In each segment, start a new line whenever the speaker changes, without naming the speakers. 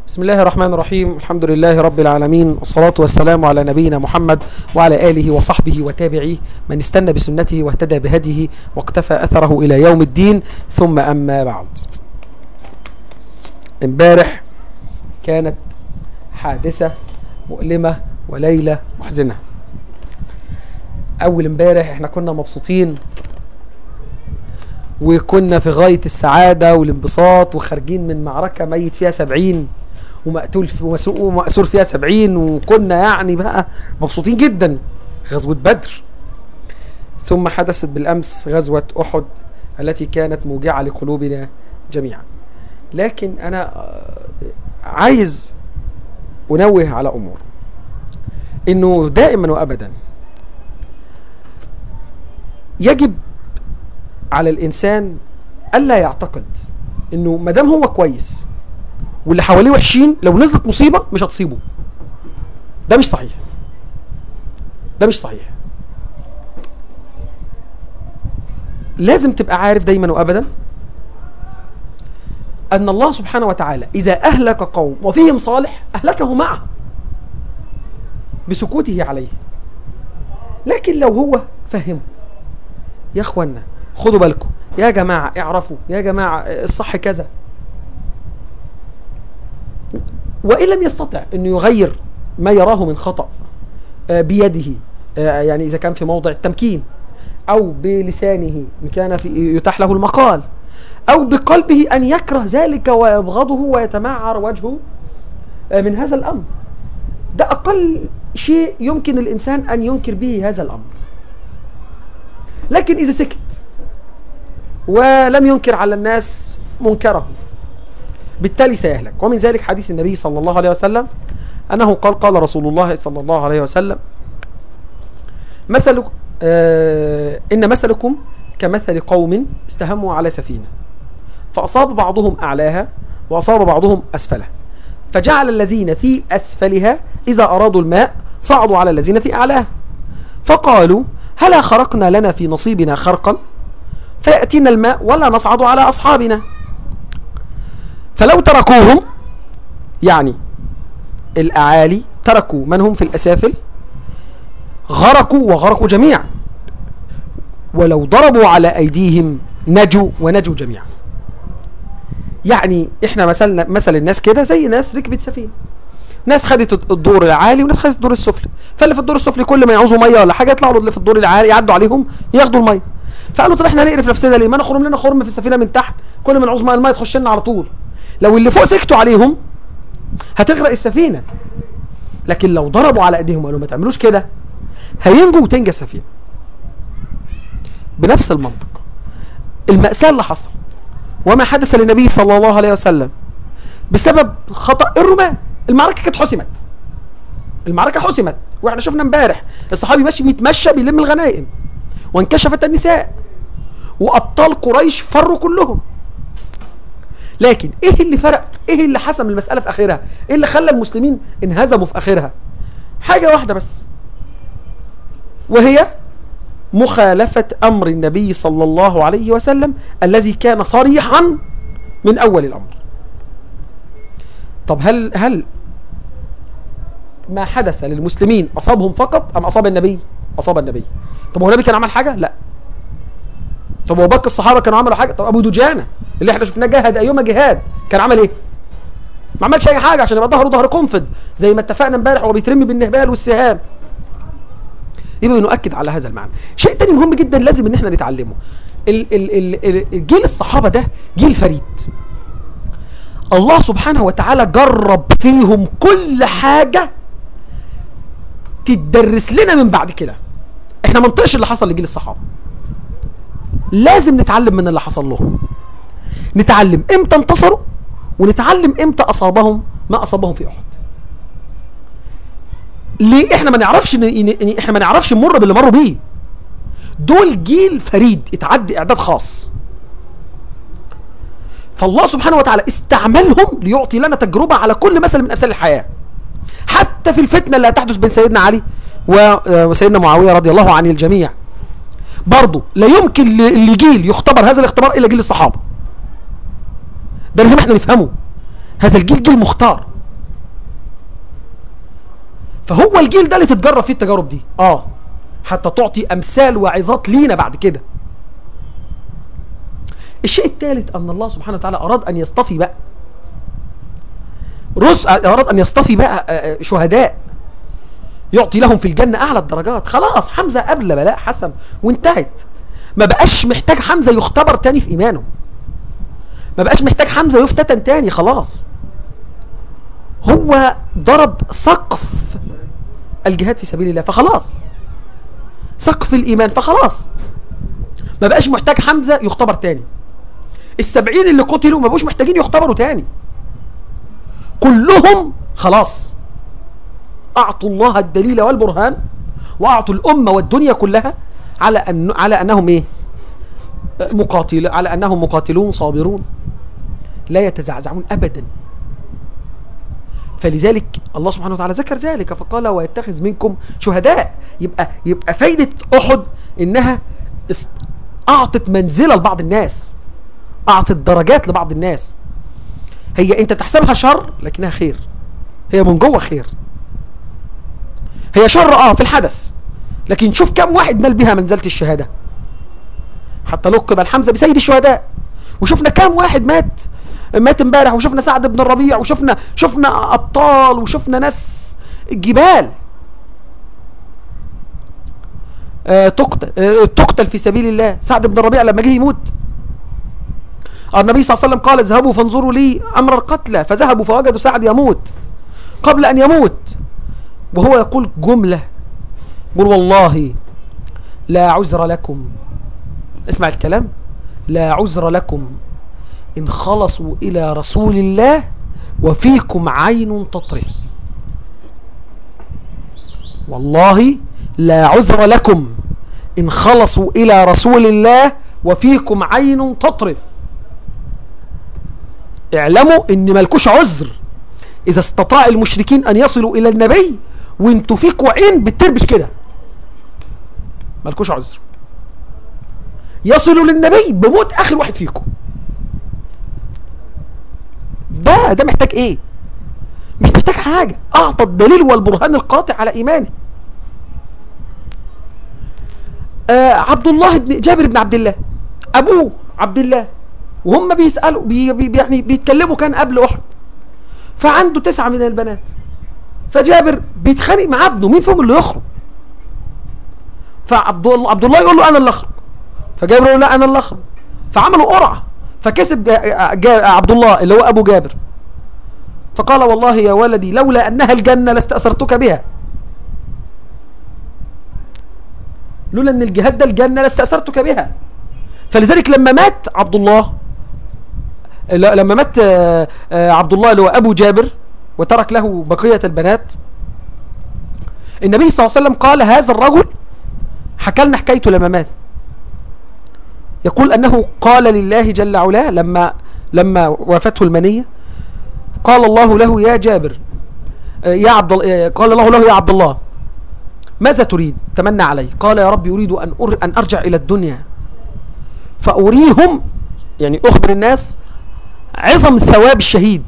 بسم الله الرحمن الرحيم الحمد لله رب العالمين والصلاة والسلام على نبينا محمد وعلى آله وصحبه وتابعيه من استنى بسنته واهتدى بهديه واقتفى أثره إلى يوم الدين ثم أما بعد امبارح كانت حادثة مؤلمة وليلة محزنة أول امبارح احنا كنا مبسوطين وكنا في غاية السعادة والانبساط وخارجين من معركة ميت فيها سبعين ومقتول في ومسو- ومأسور فيها سبعين وكنا يعني بقى مبسوطين جدا غزوة بدر ثم حدثت بالأمس غزوة أحد التي كانت موجعة لقلوبنا جميعا لكن أنا آه، عايز أنوه على أمور إنه دائما وأبدا يجب على الإنسان ألا يعتقد إنه ما دام هو كويس واللي حواليه وحشين لو نزلت مصيبة مش هتصيبه ده مش صحيح ده مش صحيح لازم تبقى عارف دايما وابدا ان الله سبحانه وتعالى اذا اهلك قوم وفيهم صالح اهلكه معه بسكوته عليه لكن لو هو فهمه يا اخوانا خدوا بالكم يا جماعه اعرفوا يا جماعه الصح كذا وان لم يستطع انه يغير ما يراه من خطا آه، بيده آه، يعني اذا كان في موضع التمكين او بلسانه ان كان في يتاح له المقال او بقلبه ان يكره ذلك ويبغضه ويتمعر وجهه آه، من هذا الامر ده اقل شيء يمكن الانسان ان ينكر به هذا الامر لكن اذا سكت ولم ينكر على الناس منكره بالتالي سيهلك ومن ذلك حديث النبي صلى الله عليه وسلم أنه قال قال رسول الله صلى الله عليه وسلم مثل آه إن مثلكم كمثل قوم استهموا على سفينة فأصاب بعضهم أعلاها وأصاب بعضهم أسفلها فجعل الذين في أسفلها إذا أرادوا الماء صعدوا على الذين في أعلاها فقالوا هلا خرقنا لنا في نصيبنا خرقا فيأتينا الماء ولا نصعد على أصحابنا فلو تركوهم يعني الأعالي تركوا من هم في الأسافل غرقوا وغرقوا جميعا ولو ضربوا على أيديهم نجوا ونجوا جميعا يعني احنا مثلنا مثل الناس كده زي ناس ركبت سفينه ناس خدت الدور العالي وناس خدت الدور السفلي فاللي في الدور السفلي كل ما يعوزوا ميه ولا حاجه يطلعوا اللي في الدور العالي يعدوا عليهم ياخدوا الميه فقالوا طب احنا هنقرف نفسنا ليه ما نخرم لنا خرم في السفينه من تحت كل ما نعوز ميه الميه تخش لنا على طول لو اللي فوق سكتوا عليهم هتغرق السفينه لكن لو ضربوا على ايديهم وقالوا ما تعملوش كده هينجوا وتنجى السفينه بنفس المنطق المأساة اللي حصلت وما حدث للنبي صلى الله عليه وسلم بسبب خطأ الرماة المعركة كانت حسمت المعركة حسمت واحنا شفنا امبارح الصحابي ماشي بيتمشى بيلم الغنائم وانكشفت النساء وابطال قريش فروا كلهم لكن ايه اللي فرق ايه اللي حسم المسألة في اخرها ايه اللي خلى المسلمين انهزموا في اخرها حاجة واحدة بس وهي مخالفة أمر النبي صلى الله عليه وسلم الذي كان صريحا من أول الأمر طب هل هل ما حدث للمسلمين أصابهم فقط أم أصاب النبي أصاب النبي طب هو النبي كان عمل حاجة لا طب هو باقي الصحابة كانوا عملوا حاجة طب أبو دجانة اللي احنا شفناه جاهد أيما جهاد كان عمل إيه ما عملش أي حاجة عشان يبقى ظهره ظهر قنفذ زي ما اتفقنا امبارح وهو بيترمي بالنهبال والسهام يبقى نؤكد على هذا المعنى شيء تاني مهم جدا لازم ان احنا نتعلمه ال ال ال ال جيل الصحابة ده جيل فريد الله سبحانه وتعالى جرب فيهم كل حاجة تدرس لنا من بعد كده احنا ما نطقش اللي حصل لجيل الصحابة لازم نتعلم من اللي حصل لهم نتعلم امتى انتصروا ونتعلم امتى اصابهم ما اصابهم في احد ليه احنا ما نعرفش ن... ن... احنا ما نعرفش نمر باللي مروا بيه دول جيل فريد اتعدى اعداد خاص فالله سبحانه وتعالى استعملهم ليعطي لنا تجربة على كل مثل من امثال الحياة حتى في الفتنة اللي هتحدث بين سيدنا علي و- وسيدنا معاوية رضي الله عن الجميع برضه لا يمكن ل- لجيل يختبر هذا الاختبار الا جيل الصحابة ده لازم احنا نفهمه هذا الجيل جيل مختار فهو الجيل ده اللي تتجرب فيه التجارب دي اه حتى تعطي امثال وعظات لينا بعد كده الشيء الثالث ان الله سبحانه وتعالى اراد ان يصطفي بقى رس اراد ان يصطفي بقى آه، آه، شهداء يعطي لهم في الجنه اعلى الدرجات خلاص حمزه قبل بلاء حسن وانتهت ما بقاش محتاج حمزه يختبر تاني في ايمانه ما بقاش محتاج حمزه يفتتن تاني خلاص هو ضرب سقف الجهاد في سبيل الله فخلاص سقف الايمان فخلاص ما بقاش محتاج حمزه يختبر تاني السبعين اللي قتلوا ما بقوش محتاجين يختبروا تاني كلهم خلاص اعطوا الله الدليل والبرهان واعطوا الامه والدنيا كلها على ان على انهم ايه مقاتل على انهم مقاتلون صابرون لا يتزعزعون ابدا فلذلك الله سبحانه وتعالى ذكر ذلك فقال ويتخذ منكم شهداء يبقى يبقى فايده احد انها است- اعطت منزله لبعض الناس اعطت درجات لبعض الناس هي انت تحسبها شر لكنها خير هي من جوه خير هي شر اه في الحدث لكن شوف كم واحد نال بها منزله الشهاده حتى لقب الحمزه بسيد الشهداء وشفنا كم واحد مات مات امبارح وشفنا سعد بن الربيع وشفنا شفنا ابطال وشفنا ناس جبال آه تقتل آه تقتل في سبيل الله سعد بن الربيع لما جه يموت النبي صلى الله عليه وسلم قال اذهبوا فانظروا لي امر القتلى فذهبوا فوجدوا سعد يموت قبل ان يموت وهو يقول جمله يقول والله لا عذر لكم اسمع الكلام لا عذر لكم إن خلصوا إلى رسول الله وفيكم عين تطرف والله لا عذر لكم إن خلصوا إلى رسول الله وفيكم عين تطرف اعلموا إن ملكوش عذر إذا استطاع المشركين أن يصلوا إلى النبي وانتوا فيكوا عين بتربش كده ملكوش عذر يصلوا للنبي بموت آخر واحد فيكم ده ده محتاج ايه مش محتاج حاجة اعطى الدليل والبرهان القاطع على ايمانه آه عبد الله بن جابر بن عبد الله ابوه عبد الله وهم بيسالوا بي بي يعني بيتكلموا كان قبل احد فعنده تسعه من البنات فجابر بيتخانق مع ابنه مين فيهم اللي يخرج فعبد الله عبد الله يقول له انا اللي اخرج فجابر يقول له لا انا اللي اخرج فعملوا قرعه فكسب جا جا عبد الله اللي هو ابو جابر فقال والله يا ولدي لولا انها الجنه لاستاثرتك بها لولا ان الجهاد ده الجنه لاستاثرتك بها فلذلك لما مات عبد الله لا- لما مات آه، آه، عبد الله اللي هو ابو جابر وترك له بقيه البنات النبي صلى الله عليه وسلم قال هذا الرجل حكى لنا حكايته لما مات يقول انه قال لله جل علاه لما لما وافته المنيه قال الله له يا جابر آه، يا عبد ال- آه، قال الله له يا عبد الله ماذا تريد تمنى علي قال يا رب يريد ان أر ان ارجع الى الدنيا فاريهم يعني اخبر الناس عظم ثواب الشهيد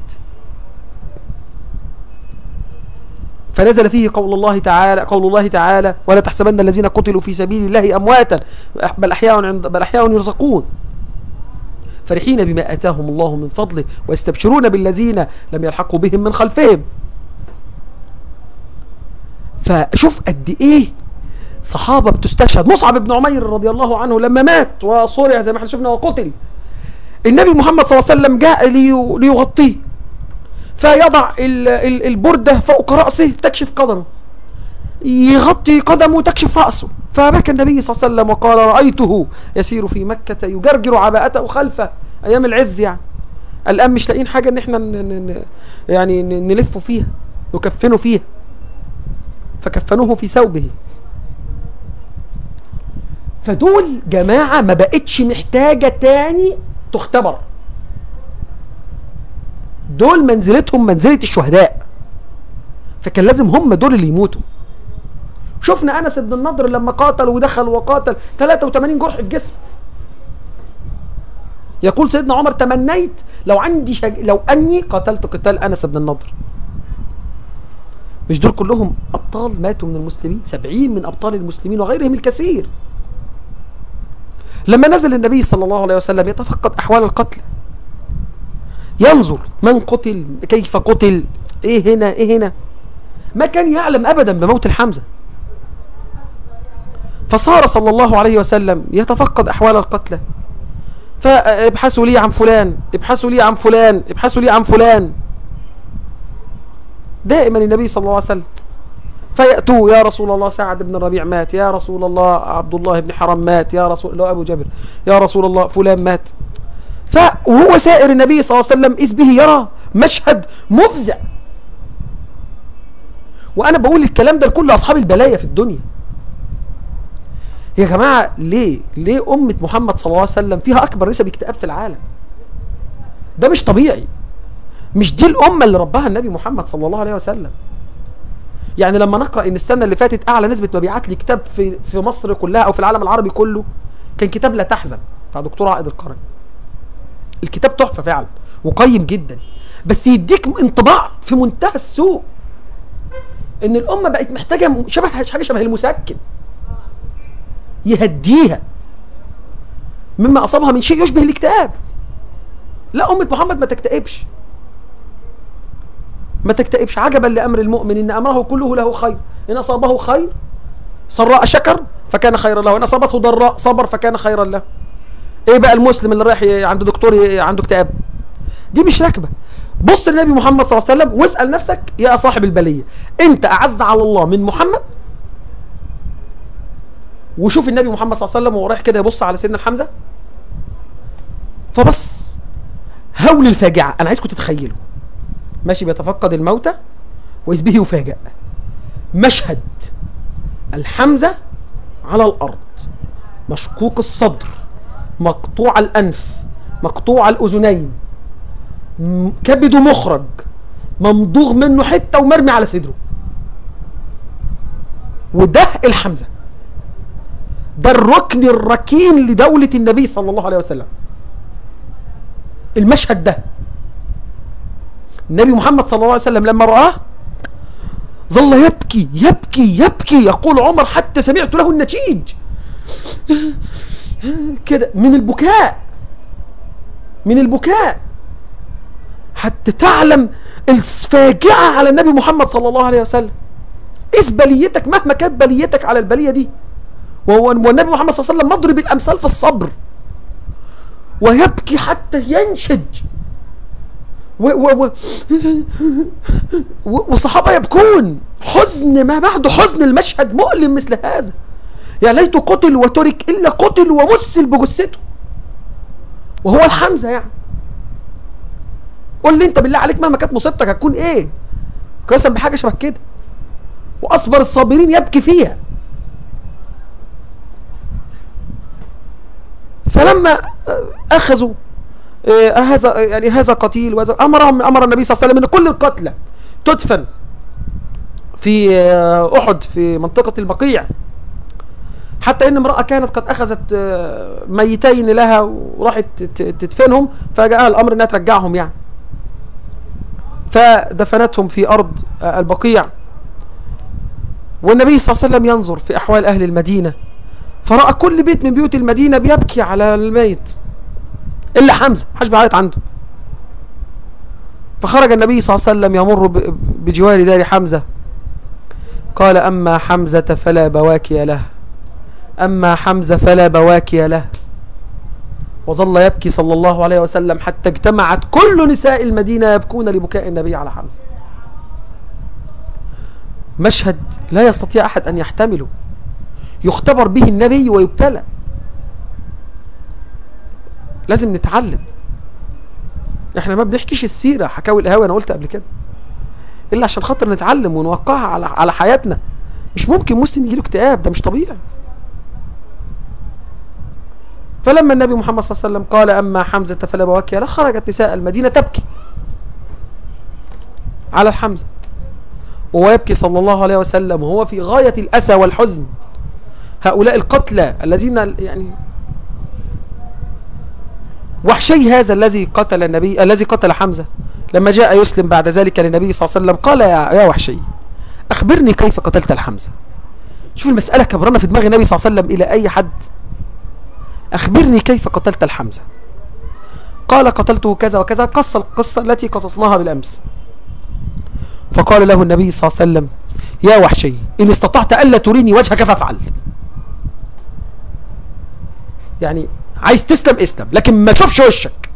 فنزل فيه قول الله تعالى قول الله تعالى ولا تحسبن الذين قتلوا في سبيل الله امواتا بل احياء عند بل احياء يرزقون فرحين بما اتاهم الله من فضله ويستبشرون بالذين لم يلحقوا بهم من خلفهم فشوف قد ايه صحابه بتستشهد مصعب بن عمير رضي الله عنه لما مات وصرع زي ما احنا شفنا وقتل النبي محمد صلى الله عليه وسلم جاء لي- ليغطيه فيضع ال- ال- البردة فوق رأسه تكشف قدمه يغطي قدمه تكشف رأسه فبكى النبي صلى الله عليه وسلم وقال رأيته يسير في مكة يجرجر عباءته خلفه أيام العز يعني الآن مش لاقيين حاجة إن إحنا ن- ن- ن- يعني ن- نلفه فيها نكفنه فيها فكفنوه في ثوبه فدول جماعة ما بقتش محتاجة تاني تختبر دول منزلتهم منزلة الشهداء فكان لازم هم دول اللي يموتوا شفنا انس بن النضر لما قاتل ودخل وقاتل 83 جرح في جسمه يقول سيدنا عمر تمنيت لو عندي شج... لو اني قاتلت قتال انس بن النضر مش دول كلهم أبطال ماتوا من المسلمين سبعين من أبطال المسلمين وغيرهم الكثير لما نزل النبي صلى الله عليه وسلم يتفقد أحوال القتل ينظر من قتل كيف قتل ايه هنا ايه هنا ما كان يعلم ابدا بموت الحمزة فصار صلى الله عليه وسلم يتفقد احوال القتلى فابحثوا لي عن فلان ابحثوا لي عن فلان ابحثوا لي عن فلان دائما النبي صلى الله عليه وسلم فيأتوا يا رسول الله سعد بن الربيع مات يا رسول الله عبد الله بن حرام مات يا رسول الله أبو جابر يا رسول الله فلان مات فهو سائر النبي صلى الله عليه وسلم إذ به يرى مشهد مفزع وأنا بقول الكلام ده لكل أصحاب البلايا في الدنيا يا جماعة ليه ليه أمة محمد صلى الله عليه وسلم فيها أكبر نسب اكتئاب في العالم ده مش طبيعي مش دي الأمة اللي ربها النبي محمد صلى الله عليه وسلم يعني لما نقرأ إن السنة اللي فاتت أعلى نسبة مبيعات لكتاب في في مصر كلها أو في العالم العربي كله كان كتاب لا تحزن بتاع دكتور عائد القرني الكتاب تحفة فعلا وقيم جدا بس يديك انطباع في منتهى السوء ان الامه بقت محتاجه شبه حاجه شبه المسكن يهديها مما اصابها من شيء يشبه الاكتئاب لا امه محمد ما تكتئبش ما تكتئبش عجبا لامر المؤمن ان امره كله له خير ان اصابه خير سراء شكر فكان خيرا له وان اصابته ضراء صبر فكان خيرا له ايه بقى المسلم اللي رايح عند دكتور عنده اكتئاب دي مش راكبه بص للنبي محمد صلى الله عليه وسلم واسال نفسك يا صاحب البليه انت اعز على الله من محمد وشوف النبي محمد صلى الله عليه وسلم وهو رايح كده يبص على سيدنا الحمزه فبص هول الفاجعه انا عايزكم تتخيلوا ماشي بيتفقد الموتى واذ به يفاجأ مشهد الحمزه على الارض مشقوق الصدر مقطوع الانف مقطوع الاذنين كبده مخرج ممضوغ منه حته ومرمي على صدره وده الحمزه ده الركن الركين لدولة النبي صلى الله عليه وسلم المشهد ده النبي محمد صلى الله عليه وسلم لما رآه ظل يبكي يبكي يبكي يقول عمر حتى سمعت له النتيج كده من البكاء من البكاء حتى تعلم الفاجعة على النبي محمد صلى الله عليه وسلم إذ بليتك مهما كانت بليتك على البلية دي والنبي محمد صلى الله عليه وسلم مضرب الأمثال في الصبر ويبكي حتى ينشج و و و والصحابة يبكون حزن ما بعده حزن المشهد مؤلم مثل هذا يا ليت قتل وترك إلا قتل ومثل بجثته وهو الحمزة يعني قول لي انت بالله عليك مهما كانت مصيبتك هتكون ايه قسم بحاجه شبه كده واصبر الصابرين يبكي فيها فلما اخذوا هذا يعني هذا قتيل وهذا امرهم امر النبي صلى الله عليه وسلم ان كل القتلى تدفن في احد في منطقه البقيع حتى ان امراه كانت قد اخذت ميتين لها وراحت تدفنهم فجاءها الامر انها ترجعهم يعني فدفنتهم في أرض البقيع والنبي صلى الله عليه وسلم ينظر في أحوال أهل المدينة فرأى كل بيت من بيوت المدينة بيبكي على الميت إلا حمزة حاج بعيط عنده فخرج النبي صلى الله عليه وسلم يمر بجوار دار حمزة قال أما حمزة فلا بواكي له أما حمزة فلا بواكي له وظل يبكي صلى الله عليه وسلم حتى اجتمعت كل نساء المدينة يبكون لبكاء النبي على حمزة مشهد لا يستطيع أحد أن يحتمله يختبر به النبي ويبتلى لازم نتعلم احنا ما بنحكيش السيرة حكاوي القهاوي انا قلت قبل كده الا عشان خاطر نتعلم ونوقعها على على حياتنا مش ممكن مسلم يجيله اكتئاب ده مش طبيعي فلما النبي محمد صلى الله عليه وسلم قال أما حمزة فلا بواكي له خرجت نساء المدينة تبكي على الحمزة وهو يبكي صلى الله عليه وسلم وهو في غاية الأسى والحزن هؤلاء القتلى الذين يعني وحشي هذا الذي قتل النبي الذي قتل حمزة لما جاء يسلم بعد ذلك للنبي صلى الله عليه وسلم قال يا, يا وحشي أخبرني كيف قتلت الحمزة شوف المسألة كبرنا في دماغ النبي صلى الله عليه وسلم إلى أي حد أخبرني كيف قتلت الحمزة قال قتلته كذا وكذا قص القصة التي قصصناها بالأمس فقال له النبي صلى الله عليه وسلم يا وحشي إن استطعت ألا تريني وجهك فافعل يعني عايز تسلم اسلم لكن ما تشوفش وشك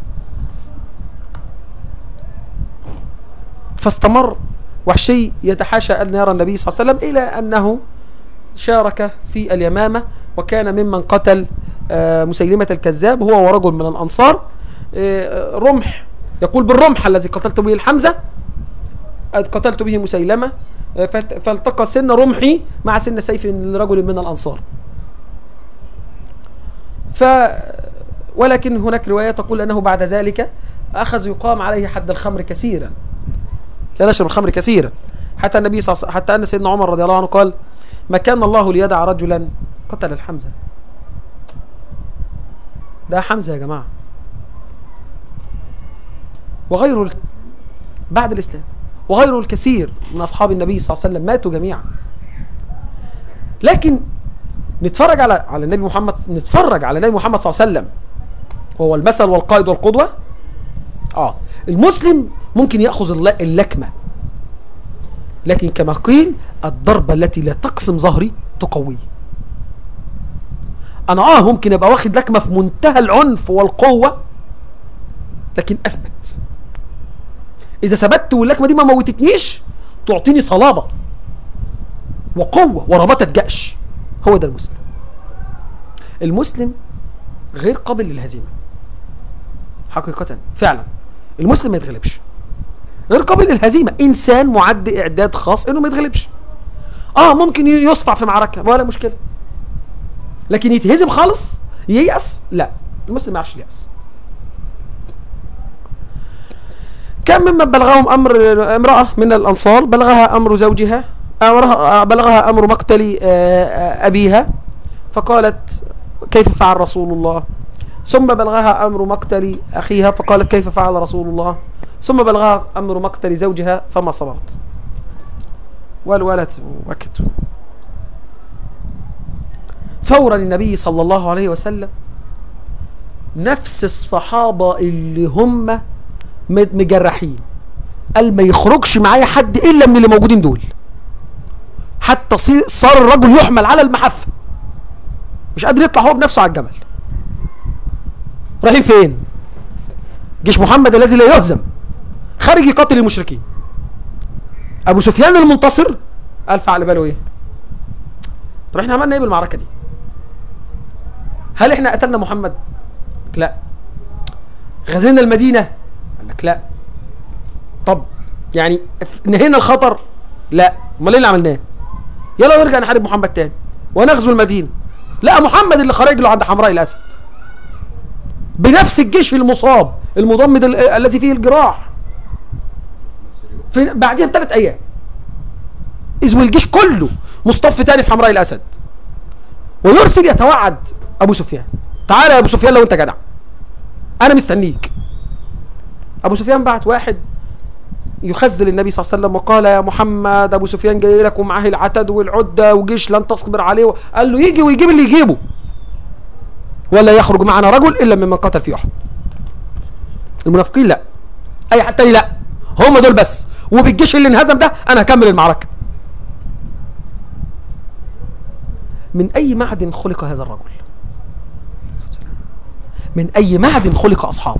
فاستمر وحشي يتحاشى أن يرى النبي صلى الله عليه وسلم إلى أنه شارك في اليمامة وكان ممن قتل آه، مسيلمة الكذاب هو ورجل من الأنصار آه، رمح يقول بالرمح الذي قتلت به الحمزة قتلت به مسيلمة آه، فت- فالتقى سن رمحي مع سن سيف لرجل من الأنصار ف ولكن هناك رواية تقول أنه بعد ذلك أخذ يقام عليه حد الخمر كثيرا كان يشرب الخمر كثيرا حتى النبي صلى الله عليه- حتى أن سيدنا عمر رضي الله عنه قال ما كان الله ليدع رجلا قتل الحمزة ده حمزة يا جماعة وغيره ال- بعد الإسلام وغيره الكثير من أصحاب النبي صلى الله عليه وسلم ماتوا جميعا لكن نتفرج على على النبي محمد نتفرج على النبي محمد صلى الله عليه وسلم وهو المثل والقائد والقدوة اه المسلم ممكن يأخذ الل- اللكمة لكن كما قيل الضربة التي لا تقسم ظهري تقوي انا اه ممكن ابقى واخد لكمة في منتهى العنف والقوة لكن اثبت اذا ثبت واللكمة دي ما موتتنيش تعطيني صلابة وقوة وربطة جأش هو ده المسلم المسلم غير قابل للهزيمة حقيقة فعلا المسلم ما يتغلبش غير قابل للهزيمة إنسان معد إعداد خاص إنه ما يتغلبش آه ممكن ي- يصفع في معركة ولا مشكلة لكن يتهزم خالص ييأس لا المسلم ما يعرفش ييأس كم ممن بلغهم أمر امرأة من الأنصار بلغها أمر زوجها أمرها بلغها أمر مقتل آه، آه، أبيها فقالت كيف فعل رسول الله ثم بلغها أمر مقتل أخيها فقالت كيف فعل رسول الله ثم بلغها أمر مقتل زوجها فما صبرت والولد وكت فورا النبي صلى الله عليه وسلم نفس الصحابة اللي هم م- مجرحين قال ما يخرجش معايا حد إلا من اللي موجودين دول حتى صي- صار الرجل يحمل على المحفة مش قادر يطلع هو بنفسه على الجمل رايحين فين جيش محمد الذي لا يهزم خارج يقاتل المشركين ابو سفيان المنتصر قال فعل باله ايه طب احنا عملنا ايه بالمعركه دي هل احنا قتلنا محمد قال لك لا غزينا المدينه قال لك لا طب يعني نهينا الخطر لا امال ايه اللي عملناه يلا نرجع نحارب محمد تاني ونغزو المدينه لا محمد اللي خرج له عند حمراء الاسد بنفس الجيش المصاب المضمد ال- الذي فيه الجراح في بعدها بثلاث ايام اذ والجيش كله مصطف تاني في حمراء الاسد ويرسل يتوعد ابو سفيان تعالى يا ابو سفيان لو انت جدع انا مستنيك ابو سفيان بعت واحد يخزل النبي صلى الله عليه وسلم وقال يا محمد ابو سفيان جاي لك ومعاه العتد والعده وجيش لن تصبر عليه قال له يجي ويجيب اللي يجيبه ولا يخرج معنا رجل الا ممن قتل في احد المنافقين لا اي حد تاني لا هم دول بس وبالجيش اللي انهزم ده انا هكمل المعركه من اي معدن خلق هذا الرجل من اي معدن خلق اصحابه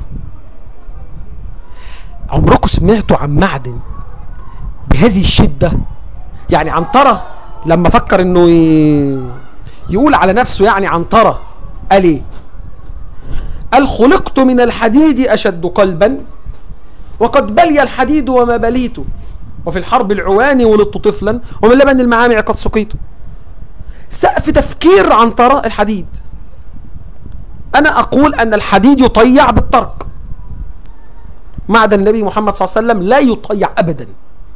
عمركم سمعتوا عن معدن بهذه الشده يعني عنتره لما فكر انه ي... يقول على نفسه يعني عنتره قال ايه قال خلقت من الحديد اشد قلبا وقد بلي الحديد وما بليت وفي الحرب العواني ولدت طفلا ومن لبن المعامع قد سقيت سقف تفكير عنترة الحديد أنا أقول أن الحديد يطيع بالترك معدن النبي محمد صلى الله عليه وسلم لا يطيع أبدا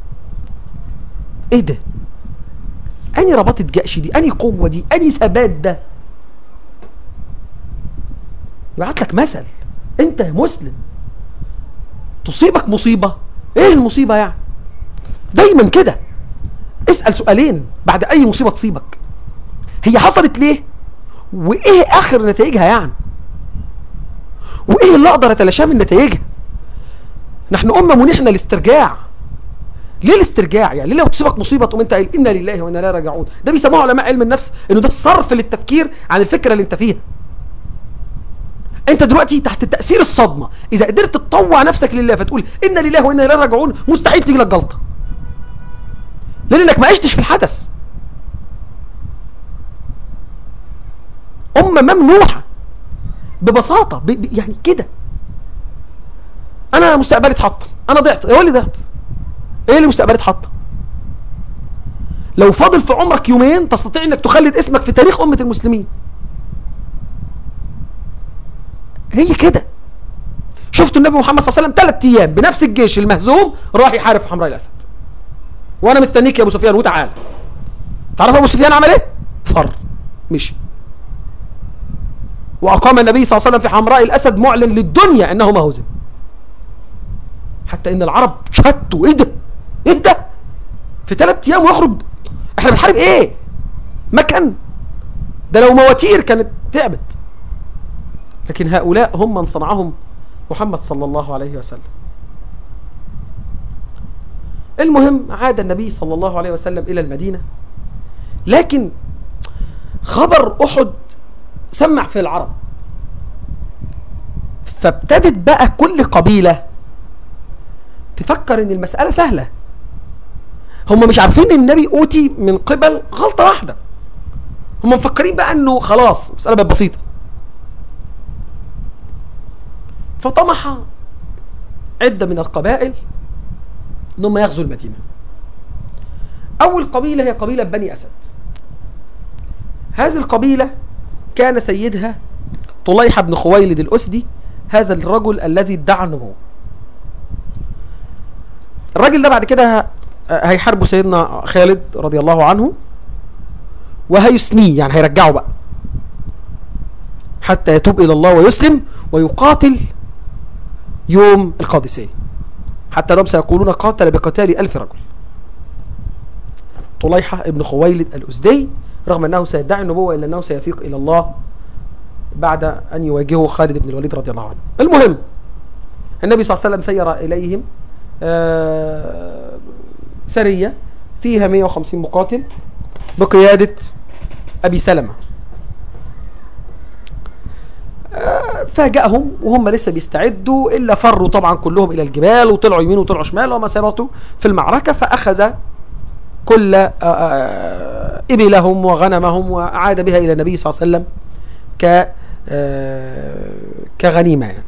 إيه ده أني ربطة جأش دي أني قوة دي أني ثبات ده يبعت لك مثل أنت يا مسلم تصيبك مصيبة إيه المصيبة يعني دايما كده اسال سؤالين بعد اي مصيبه تصيبك هي حصلت ليه وايه اخر نتائجها يعني وايه اللي اقدر اتلاشاه من نتائجها نحن امه منحنا الاسترجاع ليه الاسترجاع يعني ليه لو تصيبك مصيبه تقوم انت قايل انا لله وانا لا راجعون ده بيسموه علماء علم النفس انه ده الصرف للتفكير عن الفكره اللي انت فيها انت دلوقتي تحت تاثير الصدمه اذا قدرت تطوع نفسك لله فتقول انا لله وانا لا راجعون مستحيل تيجي لك جلطه لانك ما عشتش في الحدث امه ممنوحه ببساطه ب... ب... يعني كده انا مستقبلي اتحط انا ضعت ايه اللي ضعت ايه اللي مستقبلي اتحط لو فاضل في عمرك يومين تستطيع انك تخلد اسمك في تاريخ امه المسلمين هي كده شفتوا النبي محمد صلى الله عليه وسلم ثلاث ايام بنفس الجيش المهزوم راح يحارب في حمراء الاسد وانا مستنيك يا ابو سفيان وتعالى تعرف ابو سفيان عمل ايه فر مشي واقام النبي صلى الله عليه وسلم في حمراء الاسد معلن للدنيا انه ما هزم حتى ان العرب شتوا ايه ده ايه ده في ثلاث ايام ويخرج احنا بنحارب ايه مكان ده لو مواتير كانت تعبت لكن هؤلاء هم من صنعهم محمد صلى الله عليه وسلم المهم عاد النبي صلى الله عليه وسلم إلى المدينة لكن خبر أحد سمع في العرب فابتدت بقى كل قبيلة تفكر ان المسألة سهلة هم مش عارفين ان النبي أوتي من قبل غلطة واحدة هم مفكرين بقى انه خلاص مسألة بقت بسيطة فطمح عدة من القبائل انهم يغزوا المدينة اول قبيلة هي قبيلة بني اسد هذه القبيلة كان سيدها طليحة بن خويلد الأسدي هذا الرجل الذي ادعى النبوة الراجل ده بعد كده هيحاربوا سيدنا خالد رضي الله عنه وهيسنيه يعني هيرجعه بقى حتى يتوب إلى الله ويسلم ويقاتل يوم القادسية حتى لهم سيقولون قاتل بقتال ألف رجل طليحة ابن خويلد الأسدي رغم أنه سيدعي النبوة إلا أنه سيفيق إلى الله بعد أن يواجهه خالد بن الوليد رضي الله عنه المهم النبي صلى الله عليه وسلم سير إليهم آه سرية فيها 150 مقاتل بقيادة أبي سلمة آه فاجأهم وهم لسه بيستعدوا إلا فروا طبعا كلهم إلى الجبال وطلعوا يمين وطلعوا شمال وما سيرتوا في المعركة فأخذ كل آه إبلهم وغنمهم وعاد بها إلى النبي صلى الله عليه وسلم ك كغنيمة يعني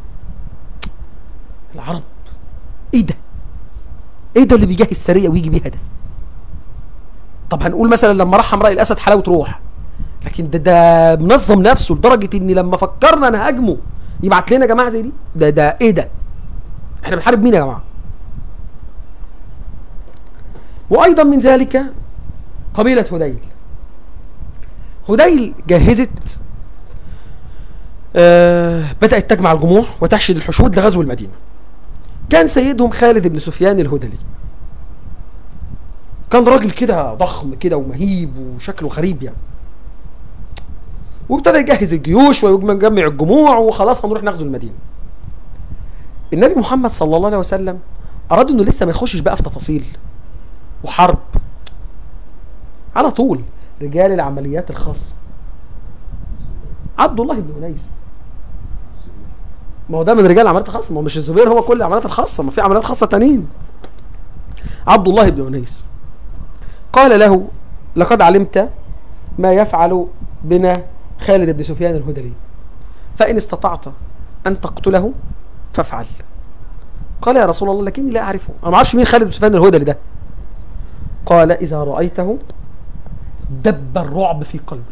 العرب ايه ده ايه ده اللي بيجهز سرية ويجي بيها ده طب هنقول مثلا لما راح حمراء الاسد حلاوة روح لكن ده ده منظم نفسه لدرجة ان لما فكرنا نهاجمه يبعت لنا جماعة زي دي ده ده ايه ده احنا بنحارب مين يا جماعة وايضا من ذلك قبيلة هديل هديل جهزت آه بدأت تجمع الجموع وتحشد الحشود لغزو المدينة كان سيدهم خالد بن سفيان الهدلي كان راجل كده ضخم كده ومهيب وشكله غريب يعني وابتدى يجهز الجيوش ويجمع الجموع وخلاص هنروح نغزو المدينة النبي محمد صلى الله عليه وسلم أراد أنه لسه ما يخشش بقى في تفاصيل وحرب على طول رجال العمليات الخاصة عبد الله بن أنيس ما هو ده من رجال العمليات الخاصة ما هو مش الزبير هو كل العمليات الخاصة ما في عمليات خاصة تانيين عبد الله بن أنيس قال له لقد علمت ما يفعل بنا خالد بن سفيان الهدلي فإن استطعت أن تقتله فافعل قال يا رسول الله لكني لا أعرفه أنا ما أعرفش مين خالد بن سفيان الهدلي ده قال إذا رأيته دب الرعب في قلبك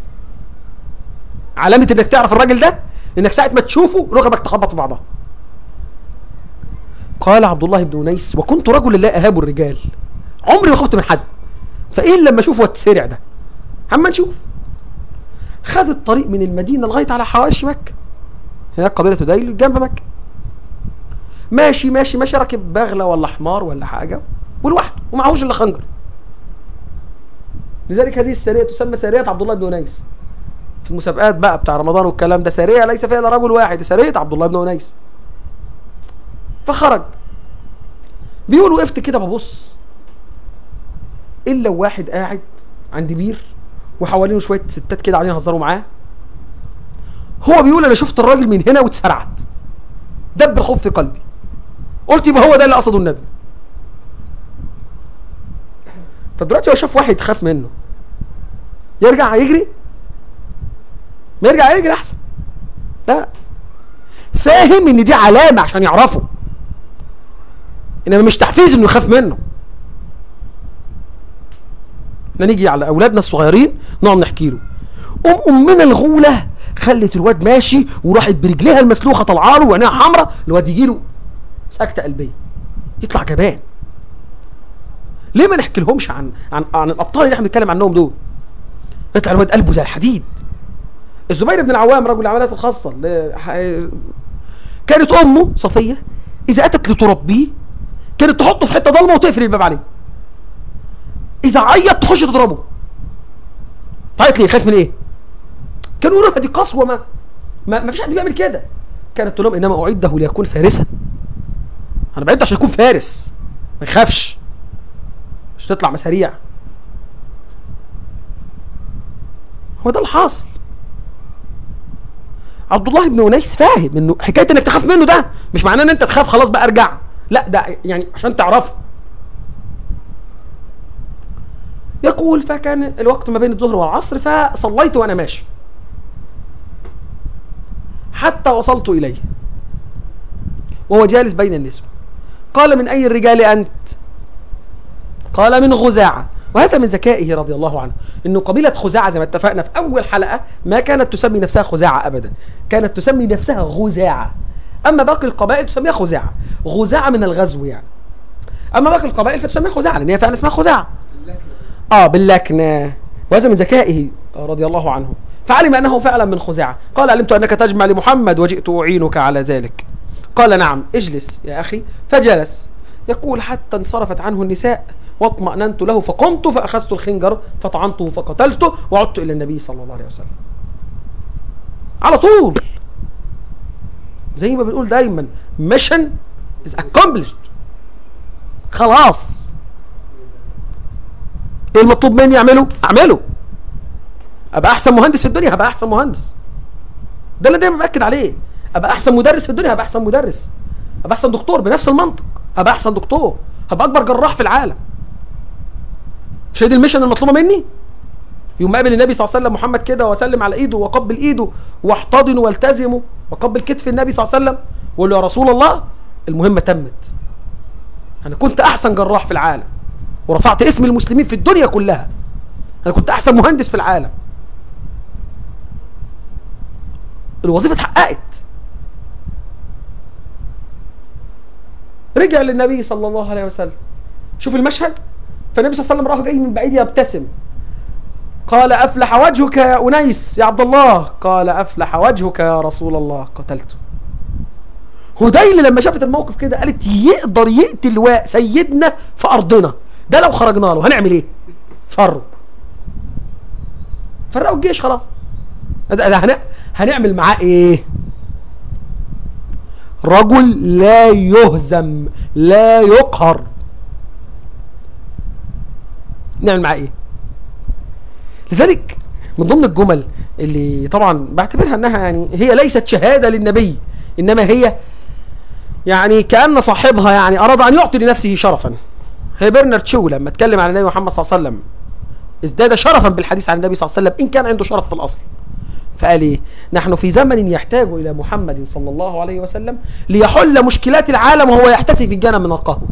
علامة انك تعرف الراجل ده انك ساعة ما تشوفه رغبك تخبط في بعضها قال عبد الله بن أنيس وكنت رجلا لا أهاب الرجال عمري ما خفت من حد فإيه لما أشوفه التسرع ده اما نشوف خد الطريق من المدينة لغاية على حواشي مكة هناك قبيلة هديل جنب مكة ماشي ماشي ماشي راكب بغلة ولا حمار ولا حاجة ولوحده ومعهوش إلا خنجر لذلك هذه السريه تسمى سريه عبد الله بن انيس في المسابقات بقى بتاع رمضان والكلام ده سريه ليس فيها الا رجل واحد سريه عبد الله بن انيس فخرج بيقول وقفت كده ببص الا واحد قاعد عند بير وحوالينه شويه ستات كده قاعدين يهزروا معاه هو بيقول انا شفت الراجل من هنا واتسرعت دب الخوف في قلبي قلت يبقى هو ده اللي قصده النبي طب دلوقتي هو شاف واحد خاف منه يرجع يجري ما يرجع يجري احسن لا فاهم ان دي علامه عشان يعرفه انما مش تحفيز انه يخاف منه احنا نيجي على اولادنا الصغيرين نقعد نحكي له ام امنا الغوله خلت الواد ماشي وراحت برجليها المسلوخه طالعه له وعينيها حمراء الواد يجي له سكته قلبيه يطلع جبان ليه ما نحكي لهمش عن عن عن الابطال اللي احنا بنتكلم عنهم دول يطلع الواد قلبه زي الحديد الزبير بن العوام رجل العمليات الخاصه اللي ح- كانت امه صفيه اذا اتت لتربيه كانت تحطه في حته ضلمه وتقفل الباب عليه اذا عيط تخش تضربه تعيط ليه خايف من ايه كانوا يقولوا لها دي قسوه ما ما, ما فيش حد بيعمل كده كانت تقول لهم انما اعده ليكون فارسا انا بعدته عشان يكون فارس ما يخافش مش تطلع مساريع هو ده الحاصل عبد الله بن انيس فاهم انه حكايه انك تخاف منه ده مش معناه ان انت تخاف خلاص بقى ارجع لا ده يعني عشان تعرفه يقول فكان الوقت ما بين الظهر والعصر فصليت وانا ماشي حتى وصلت اليه وهو جالس بين النسوة قال من اي الرجال انت قال من خزاعة وهذا من ذكائه رضي الله عنه انه قبيلة خزاعة زي ما اتفقنا في اول حلقة ما كانت تسمي نفسها خزاعة ابدا كانت تسمي نفسها غزاعة اما باقي القبائل تسميها خزاعة غزاعة من الغزو يعني اما باقي القبائل فتسميها خزاعة لان هي فعلا اسمها خزاعة اه باللكنة وهذا من ذكائه رضي الله عنه فعلم انه فعلا من خزاعة قال علمت انك تجمع لمحمد وجئت اعينك على ذلك قال نعم اجلس يا اخي فجلس يقول حتى انصرفت عنه النساء واطمأننت له فقمت فأخذت الخنجر فطعنته فقتلته وعدت إلى النبي صلى الله عليه وسلم على طول زي ما بنقول دايما mission is accomplished خلاص ايه المطلوب مني اعمله اعمله ابقى احسن مهندس في الدنيا هبقى احسن مهندس ده اللي دايما باكد عليه ابقى احسن مدرس في الدنيا هبقى احسن مدرس ابقى احسن دكتور بنفس المنطق هبقى احسن دكتور هبقى اكبر جراح في العالم مش هي دي الميشن المطلوبه مني يوم قابل النبي صلى الله عليه وسلم محمد كده واسلم على ايده واقبل ايده واحتضنه والتزمه واقبل كتف النبي صلى الله عليه وسلم واقول له يا رسول الله المهمه تمت انا كنت احسن جراح في العالم ورفعت اسم المسلمين في الدنيا كلها انا كنت احسن مهندس في العالم الوظيفه اتحققت رجع للنبي صلى الله عليه وسلم شوف المشهد فالنبي صلى الله عليه وسلم راه جاي من بعيد يبتسم قال افلح وجهك يا انيس يا عبد الله قال افلح وجهك يا رسول الله قتلته هديل لما شافت الموقف كده قالت يقدر يقتل وا- سيدنا في ارضنا ده لو خرجنا له هنعمل ايه فروا فرقوا الجيش خلاص ده ده هن... هنعمل معاه ايه رجل لا يهزم لا يقهر نعمل معاه ايه لذلك من ضمن الجمل اللي طبعا بعتبرها انها يعني هي ليست شهاده للنبي انما هي يعني كان صاحبها يعني اراد ان يعطي لنفسه شرفا هي برنارد شو لما اتكلم عن النبي محمد صلى الله عليه وسلم ازداد شرفا بالحديث عن النبي صلى الله عليه وسلم ان كان عنده شرف في الاصل فقال ايه نحن في زمن يحتاج الى محمد صلى الله عليه وسلم ليحل مشكلات العالم وهو يحتسي في الجنة من القهوه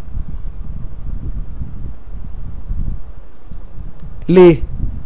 ليه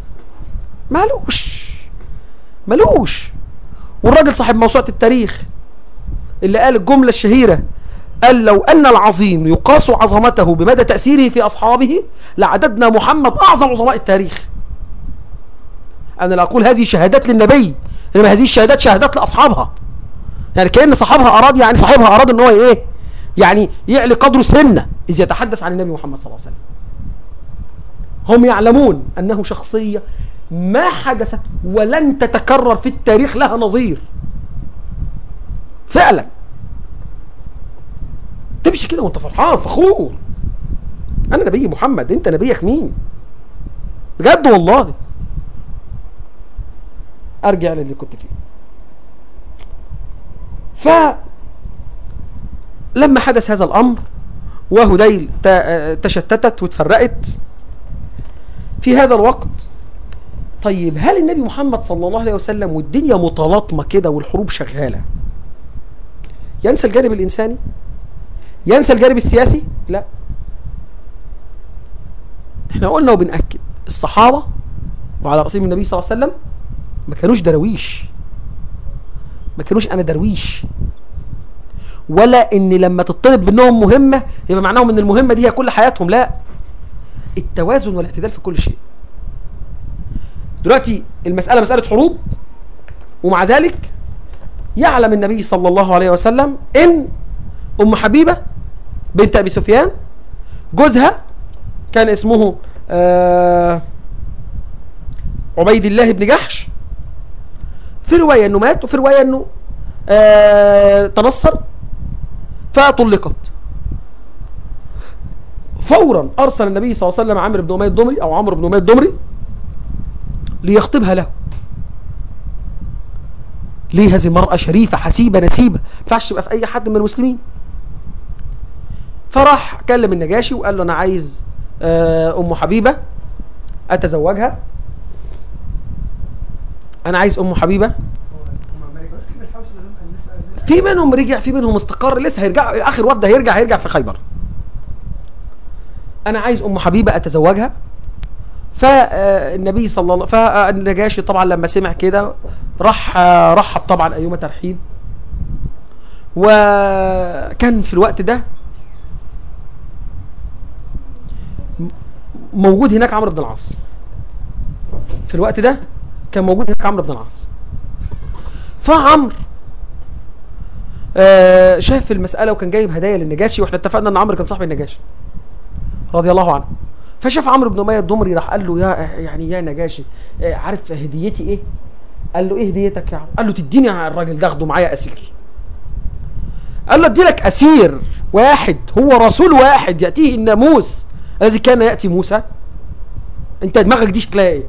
مالوش مالوش والراجل صاحب موسوعة التاريخ اللي قال الجملة الشهيرة قال لو أن العظيم يقاس عظمته بمدى تأثيره في أصحابه لعددنا محمد أعظم عظماء التاريخ أنا لا أقول هذه شهادات للنبي إنما هذه الشهادات شهادات لأصحابها يعني كأن صاحبها أراد يعني صاحبها أراد إن هو إيه يعني يعلي قدره سنة إذ يتحدث عن النبي محمد صلى الله عليه وسلم هم يعلمون أنه شخصية ما حدثت ولن تتكرر في التاريخ لها نظير فعلا تمشي كده وانت فرحان فخور انا نبي محمد انت نبيك مين بجد والله ارجع للي كنت فيه ف لما حدث هذا الامر وهديل ت- تشتتت وتفرقت في هذا الوقت طيب هل النبي محمد صلى الله عليه وسلم والدنيا متلاطمه كده والحروب شغاله ينسى الجانب الانساني ينسى الجانب السياسي لا احنا قلنا وبنأكد الصحابة وعلى رأسهم النبي صلى الله عليه وسلم ما كانوش درويش ما كانوش انا درويش ولا ان لما تطلب منهم مهمة يبقى معناهم ان المهمة دي هي كل حياتهم لا التوازن والاعتدال في كل شيء دلوقتي المسألة مسألة حروب ومع ذلك يعلم النبي صلى الله عليه وسلم ان ام حبيبة بنت ابي سفيان جوزها كان اسمه آه عبيد الله بن جحش في رواية انه مات وفي رواية انه آه تنصر فطلقت فورا ارسل النبي صلى الله عليه وسلم عامر بن اميه الدمري او عمرو بن اميه الدمري ليخطبها له ليه هذه المرأة شريفة حسيبة نسيبة ما ينفعش تبقى في أي حد من المسلمين فراح كلم النجاشي وقال له أنا عايز آه، أم حبيبة أتزوجها أنا عايز أم حبيبة في منهم رجع في منهم استقر لسه هيرجع آخر وفد هيرجع هيرجع في خيبر أنا عايز أم حبيبة أتزوجها فالنبي صلى الله فالنجاشي طبعا لما سمع كده راح آه، رحب طبعا ايما ترحيب وكان في الوقت ده م- موجود هناك عمرو بن العاص في الوقت ده كان موجود هناك عمرو بن العاص فعمرو آه، شاف المسألة وكان جايب هدايا للنجاشي واحنا اتفقنا ان عمرو كان صاحب النجاشي رضي الله عنه فشاف عمرو بن اميه الدمري راح قال له يا يعني يا نجاشي آه، عارف هديتي ايه؟ قال له ايه هديتك يا عم؟ قال له تديني على الراجل ده اخده معايا اسير. قال له ادي لك اسير واحد هو رسول واحد ياتيه الناموس الذي كان ياتي موسى. انت دماغك دي شكلها ايه؟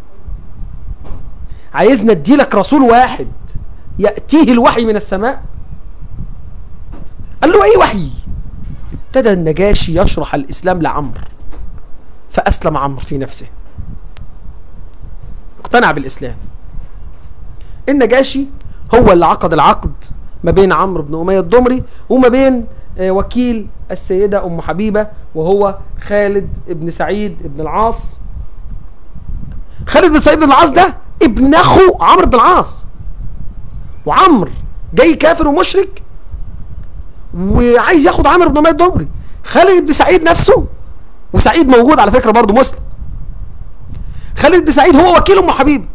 عايزنا ادي لك رسول واحد ياتيه الوحي من السماء؟ قال له ايه وحي؟ ابتدى النجاشي يشرح الاسلام لعمرو فأسلم عمرو في نفسه اقتنع بالإسلام النجاشي هو اللي عقد العقد ما بين عمرو بن أمية الضمري وما بين آه، وكيل السيدة أم حبيبة وهو خالد بن سعيد بن العاص خالد بن سعيد بن العاص ده ابن أخو عمرو بن العاص وعمرو جاي كافر ومشرك وعايز ياخد عمرو بن أمية الضمري خالد بن سعيد نفسه وسعيد موجود على فكره برضه مسلم خالد بن سعيد هو وكيل ام حبيب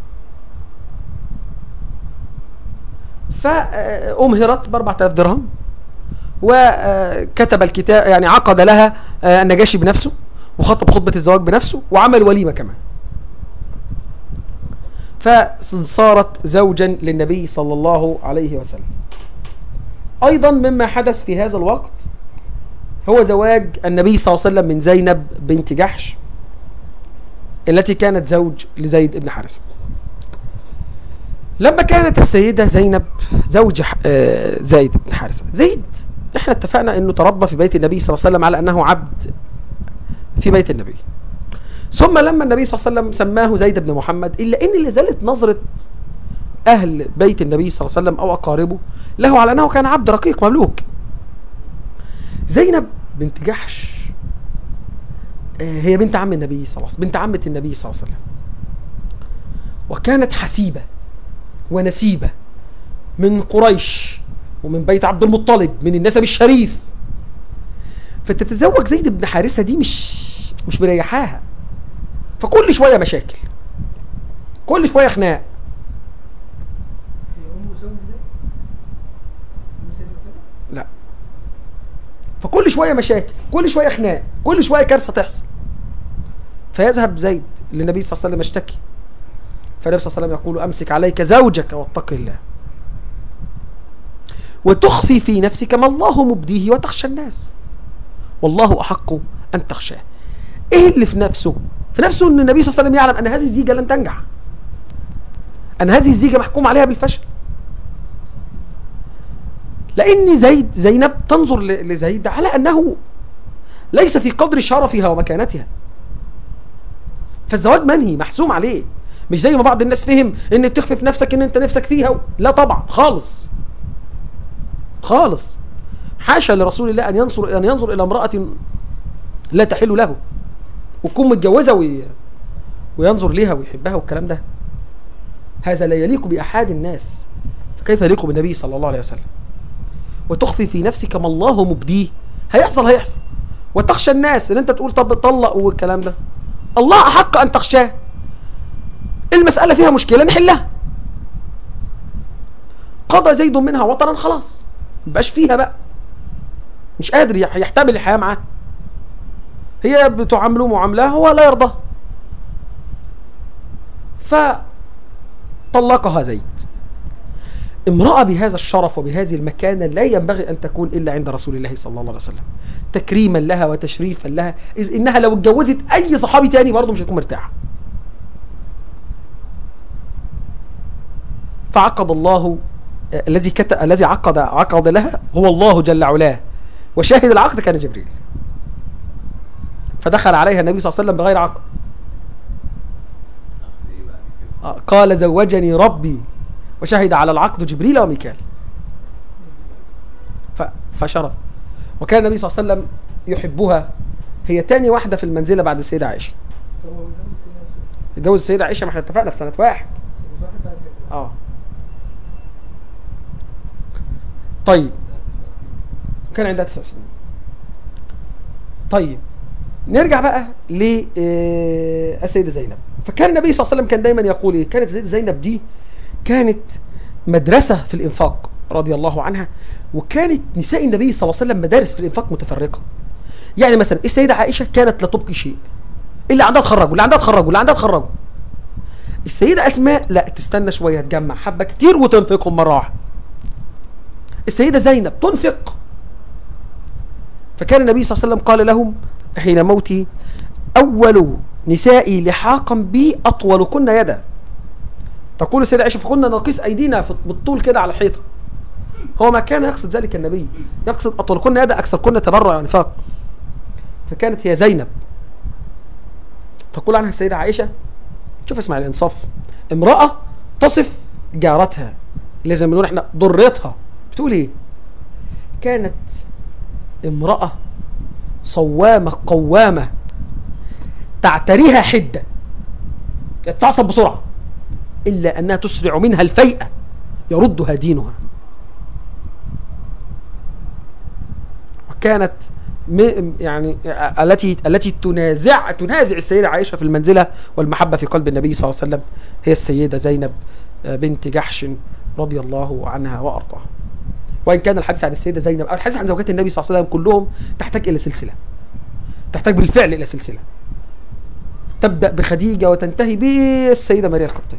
فأمهرت ب 4000 درهم وكتب الكتاب يعني عقد لها آه، النجاشي بنفسه وخطب خطبة الزواج بنفسه وعمل وليمة كمان فصارت زوجا للنبي صلى الله عليه وسلم أيضا مما حدث في هذا الوقت هو زواج النبي صلى الله عليه وسلم من زينب بنت جحش التي كانت زوج لزيد بن حارثة لما كانت السيدة زينب زوج ح- آه، زيد بن حارثة زيد احنا اتفقنا انه تربى في بيت النبي صلى الله عليه وسلم على انه عبد في بيت النبي ثم لما النبي صلى الله عليه وسلم سماه زيد بن محمد الا ان اللي زالت نظرة اهل بيت النبي صلى الله عليه وسلم او اقاربه له على انه كان عبد رقيق مملوك زينب بنت جحش آه، هي بنت عم النبي صلى الله عليه وسلم بنت عمة النبي صلى الله عليه وسلم وكانت حسيبة ونسيبة من قريش ومن بيت عبد المطلب من النسب الشريف فتتزوج زيد بن حارثة دي مش مش مريحاها فكل شوية مشاكل كل شوية خناق لا فكل شويه مشاكل كل شويه خناق كل شويه كارثه تحصل فيذهب زيد للنبي صلى الله عليه وسلم يشتكي فالنبي صلى الله عليه وسلم يقول أمسك عليك زوجك واتق الله وتخفي في نفسك ما الله مبديه وتخشى الناس والله أحق أن تخشاه إيه اللي في نفسه في نفسه أن النبي صلى الله عليه وسلم يعلم أن هذه الزيجة لن تنجح أن هذه الزيجة محكوم عليها بالفشل لأن زيد زينب تنظر ل- لزيد على أنه ليس في قدر شرفها ومكانتها فالزواج منهي محسوم عليه مش زي ما بعض الناس فهم ان تخفي في نفسك ان انت نفسك فيها لا طبعا خالص خالص حاشا لرسول الله ان ينظر ان ينظر الى امراه لا تحل له وتكون متجوزه وي وينظر ليها ويحبها والكلام ده هذا لا يليق باحد الناس فكيف يليق بالنبي صلى الله عليه وسلم وتخفي في نفسك ما الله مبديه هيحصل هيحصل وتخشى الناس ان انت تقول طب طلق والكلام ده الله احق ان تخشاه المساله فيها مشكله نحلها قضى زيد منها وطرا خلاص مبقاش فيها بقى مش قادر يح- يحتمل الحياه معاه هي بتعامله معاملاه هو لا يرضى فطلقها زيد امرأة بهذا الشرف وبهذه المكانة لا ينبغي أن تكون إلا عند رسول الله صلى الله عليه وسلم تكريما لها وتشريفا لها إذ إنها لو اتجوزت أي صحابي تاني برضه مش هتكون مرتاحة فعقد الله آه، الذي كت... الذي عقد عقد لها هو الله جل علاه وشاهد العقد كان جبريل فدخل عليها النبي صلى الله عليه وسلم بغير عقد آه، قال زوجني ربي وشهد على العقد جبريل وميكال ف... فشرف وكان النبي صلى الله عليه وسلم يحبها هي تاني واحدة في المنزلة بعد السيدة عائشة اتجوز السيدة عائشة ما احنا اتفقنا في سنة واحد اه طيب كان عندها تسع سنين طيب نرجع بقى للسيدة زينب فكان النبي صلى الله عليه وسلم كان دايما يقول ايه كانت السيدة زينب دي كانت مدرسة في الإنفاق رضي الله عنها وكانت نساء النبي صلى الله عليه وسلم مدارس في الإنفاق متفرقة يعني مثلا السيدة عائشة كانت لا تبقي شيء اللي عندها تخرجوا اللي عندها تخرجوا اللي عندها تخرجوا السيدة أسماء لا تستنى شوية تجمع حبة كتير وتنفقهم مرة واحدة السيدة زينب تنفق فكان النبي صلى الله عليه وسلم قال لهم حين موته أول نسائي لحاقا بي أطولكن يدا تقول السيدة عائشة فكنا نقيس أيدينا في- بالطول كده على الحيطة هو ما كان يقصد ذلك النبي يقصد أطولكن يدا أكثركن تبرع ونفاق فكانت هي زينب تقول عنها السيدة عائشة شوف اسمع الإنصاف امرأة تصف جارتها اللي زي ما بنقول احنا ضرتها بتقول ايه كانت امرأة صوامة قوامة تعتريها حدة تعصب بسرعة إلا أنها تسرع منها الفيئة يردها دينها وكانت م- يعني التي التي تنازع تنازع السيدة عائشة في المنزلة والمحبة في قلب النبي صلى الله عليه وسلم هي السيدة زينب آه، بنت جحش رضي الله عنها وأرضاها وإن كان الحديث عن السيدة زينب أو الحديث عن زوجات النبي صلى الله عليه وسلم كلهم تحتاج إلى سلسلة تحتاج بالفعل إلى سلسلة تبدأ بخديجة وتنتهي بالسيدة ماريا القبطية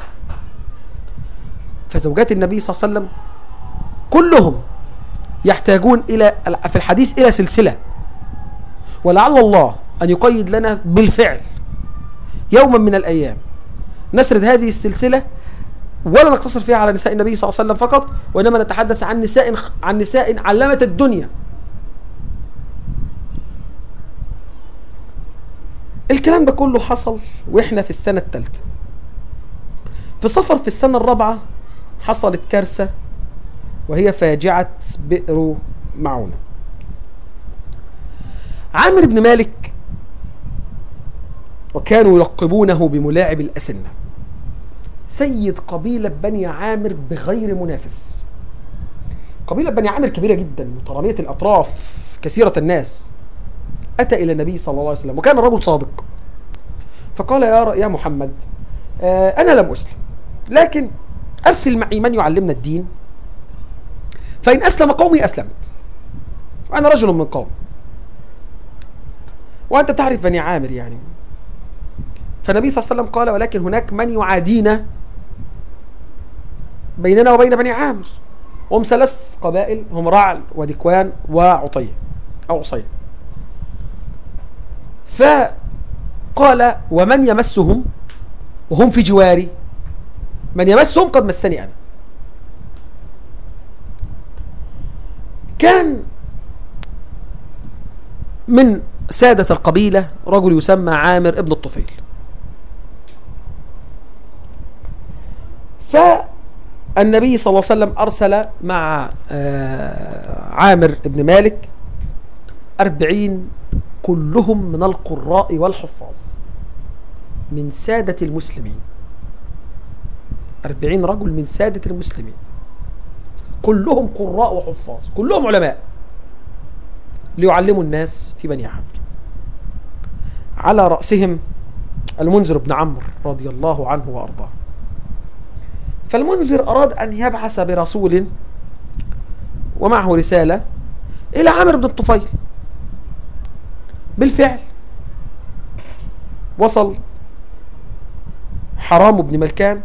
فزوجات النبي صلى الله عليه وسلم كلهم يحتاجون إلى في الحديث إلى سلسلة ولعل الله أن يقيد لنا بالفعل يوما من الأيام نسرد هذه السلسلة ولا نقتصر فيها على نساء النبي صلى الله عليه وسلم فقط وإنما نتحدث عن نساء عن نساء علمت الدنيا الكلام ده كله حصل واحنا في السنة الثالثة في صفر في السنة الرابعة حصلت كارثة وهي فاجعة بئر معونة عامر بن مالك وكانوا يلقبونه بملاعب الأسنة سيد قبيلة بني عامر بغير منافس قبيلة بني عامر كبيرة جدا مترامية الأطراف كثيرة الناس أتى إلى النبي صلى الله عليه وسلم وكان الرجل صادق فقال يا يا محمد آه أنا لم أسلم لكن أرسل معي من يعلمنا الدين فإن أسلم قومي أسلمت وأنا رجل من قوم وأنت تعرف بني عامر يعني فالنبي صلى الله عليه وسلم قال ولكن هناك من يعادينا بيننا وبين بني عامر وهم ثلاث قبائل هم رعل ودكوان وعطية أو عصية فقال ومن يمسهم وهم في جواري من يمسهم قد مسني أنا كان من سادة القبيلة رجل يسمى عامر ابن الطفيل فالنبي صلى الله عليه وسلم أرسل مع آه، عامر ابن مالك أربعين كلهم من القراء والحفاظ من سادة المسلمين أربعين رجل من سادة المسلمين كلهم قراء وحفاظ كلهم علماء ليعلموا الناس في بني عامر على رأسهم المنذر بن عمرو رضي الله عنه وأرضاه فالمنذر أراد أن يبعث برسول ومعه رسالة إلى عامر بن الطفيل بالفعل وصل حرام بن ملكان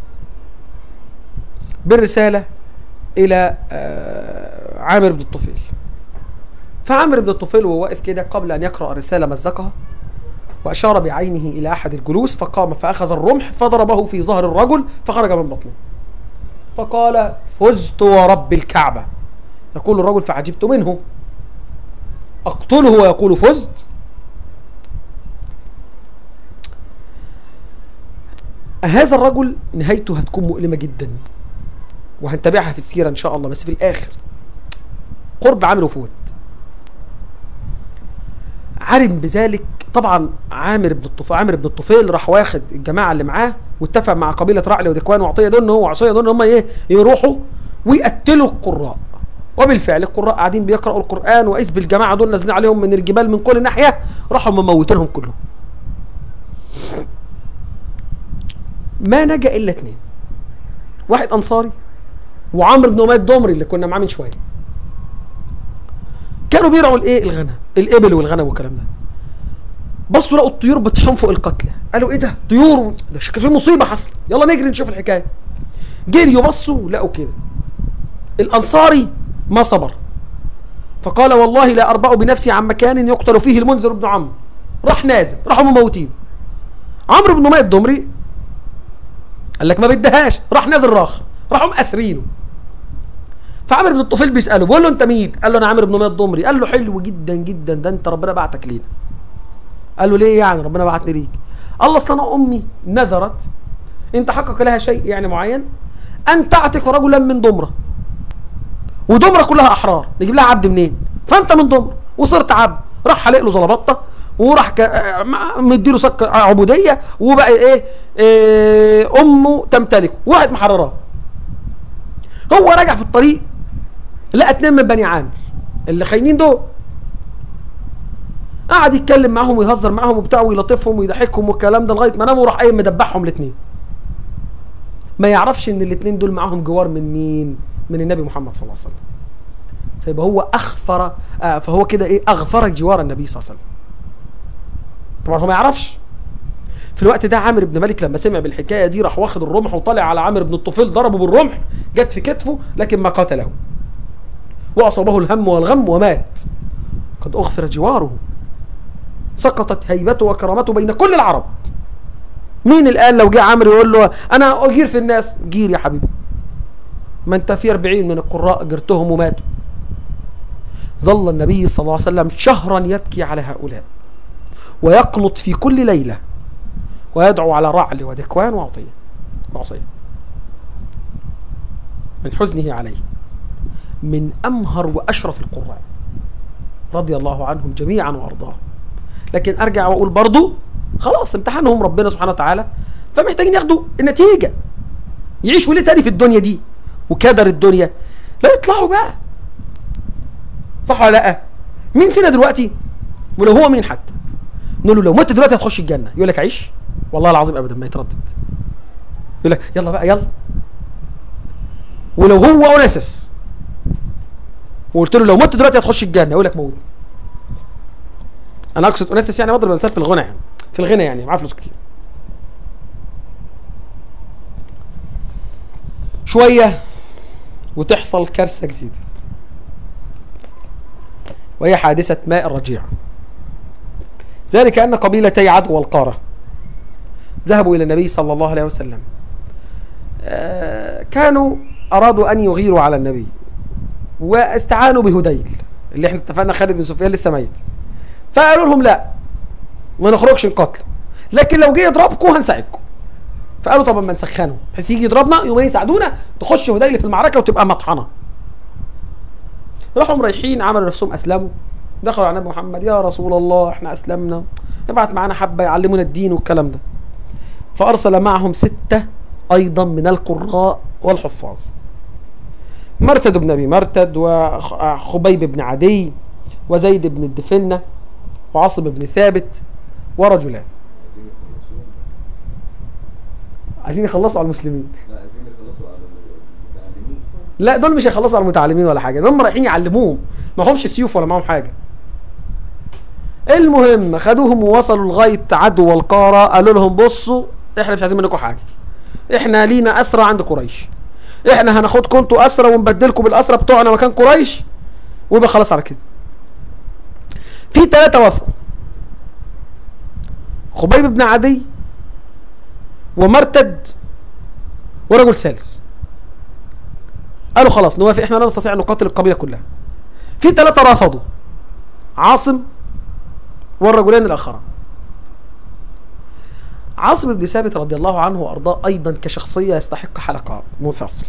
بالرسالة إلى آه، عامر بن الطفيل فعامر بن الطفيل وهو واقف كده قبل أن يقرأ الرسالة مزقها وأشار بعينه إلى أحد الجلوس فقام فأخذ الرمح فضربه في ظهر الرجل فخرج من بطنه فقال فزت ورب الكعبة يقول الرجل فعجبت منه أقتله ويقول فزت هذا الرجل نهايته هتكون مؤلمة جدا وهنتابعها في السيرة إن شاء الله بس في الآخر قرب عامر وفود علم بذلك طبعا عامر بن الطفيل عامر بن الطفيل راح واخد الجماعه اللي معاه واتفق مع قبيله رعل ودكوان وعطيه دول ان هو وعصيه دول ان هم ايه يروحوا ويقتلوا القراء وبالفعل القراء قاعدين بيقرأوا القرآن وإذ بالجماعة دول نازلين عليهم من الجبال من كل ناحية راحوا مموتينهم كلهم ما نجا إلا اتنين واحد أنصاري وعمرو بن أمية الدمري اللي كنا معاه من شوية كانوا بيرعوا الايه الغنم الابل والغنم والكلام ده بصوا لقوا الطيور بتحوم فوق القتلى قالوا ايه ده طيور ده شكل في مصيبه حصلت يلا نجري نشوف الحكايه جريوا بصوا لقوا كده الانصاري ما صبر فقال والله لا اربأ بنفسي عن مكان يقتل فيه المنذر بن عمرو راح نازل راحوا مموتين عمرو بن أمية الدمري قال لك ما بدهاش راح نازل راخ راحوا مأسرينه فعامر بن الطفيل بيساله بيقول له انت مين؟ قال له انا عامر بن أمية الضمري قال له حلو جدا جدا ده انت ربنا بعتك لينا قال له ليه يعني ربنا بعتني ليك قال له اصل انا امي نذرت ان تحقق لها شيء يعني معين ان تعتق رجلا من ضمره ودمره كلها احرار نجيب لها عبد منين فانت من ضمره وصرت عبد راح حلق له زلبطه وراح ك... مديله سك عبوديه وبقى ايه, إيه امه تمتلكه واحد محرراه هو راجع في الطريق لقى اتنين من بني عامر اللي خاينين دول قعد يتكلم معاهم ويهزر معاهم وبتاع ويلطفهم ويضحكهم والكلام ده لغايه ما ناموا وراح قايم مدبحهم الاثنين ما يعرفش ان الاثنين دول معاهم جوار من مين من النبي محمد صلى الله عليه وسلم فيبقى هو اخفر آه فهو كده ايه اغفر جوار النبي صلى الله عليه وسلم طبعا هو ما يعرفش في الوقت ده عامر بن مالك لما سمع بالحكايه دي راح واخد الرمح وطالع على عامر بن الطفيل ضربه بالرمح جت في كتفه لكن ما قتله واصابه الهم والغم ومات قد اغفر جواره سقطت هيبته وكرامته بين كل العرب مين الان لو جه عامر يقول له انا اجير في الناس جير يا حبيبي ما انت في 40 من القراء جرتهم وماتوا ظل النبي صلى الله عليه وسلم شهرا يبكي على هؤلاء ويقنط في كل ليله ويدعو على رعل ودكوان وعطية وعصية من حزنه عليه من أمهر وأشرف القراء رضي الله عنهم جميعا وأرضاهم لكن أرجع وأقول برضو خلاص امتحنهم ربنا سبحانه وتعالى فمحتاجين ياخدوا النتيجة يعيشوا ليه تاني في الدنيا دي وكدر الدنيا لا يطلعوا بقى صح ولا لا مين فينا دلوقتي ولو هو مين حتى نقول له لو مت دلوقتي هتخش الجنه يقول لك عيش والله العظيم ابدا ما يتردد يقول لك يلا بقى يلا ولو هو اونسس وقلت له لو مت دلوقتي هتخش الجنه يقول لك موت انا اقصد اونسس يعني بضرب مثال في الغنى يعني في الغنى يعني معاه فلوس كتير شوية وتحصل كارثة جديدة وهي حادثة ماء الرجيع ذلك أن قبيلتي عدو والقارة ذهبوا إلى النبي صلى الله عليه وسلم آه، كانوا أرادوا أن يغيروا على النبي واستعانوا بهديل اللي احنا اتفقنا خالد بن سفيان لسه ميت فقالوا لهم لا ما نخرجش نقاتل لكن لو جه يضربكم هنساعدكم فقالوا طب ما نسخنه بحيث يجي يضربنا يوم يساعدونا تخش هديل في المعركه وتبقى مطحنه راحوا رايحين عملوا نفسهم اسلموا دخلوا على النبي محمد يا رسول الله احنا اسلمنا ابعت معانا حبه يعلمونا الدين والكلام ده فارسل معهم سته ايضا من القراء والحفاظ مرتد بن ابي مرتد وخبيب بن عدي وزيد بن الدفنه وعاصم بن ثابت ورجلان عايزين يخلصوا على المسلمين
لا عايزين يخلصوا على المتعلمين
لا دول مش هيخلصوا على المتعلمين ولا حاجه دول هم رايحين يعلموهم ما همش سيوف ولا معاهم حاجه المهم خدوهم ووصلوا لغايه عدو والقاره قالوا لهم بصوا احنا مش عايزين منكم حاجه احنا لينا اسرى عند قريش احنا هناخدكم انتوا اسرى ونبدلكم بالاسرى بتوعنا مكان قريش ويبقى خلاص على كده في ثلاثه وافقوا خبيب بن عدي ومرتد ورجل ثالث قالوا خلاص نوافق احنا لا نستطيع ان نقاتل القبيله كلها في ثلاثه رفضوا عاصم والرجلان الاخران عاصم بن ثابت رضي الله عنه وارضاه ايضا كشخصيه يستحق حلقه منفصل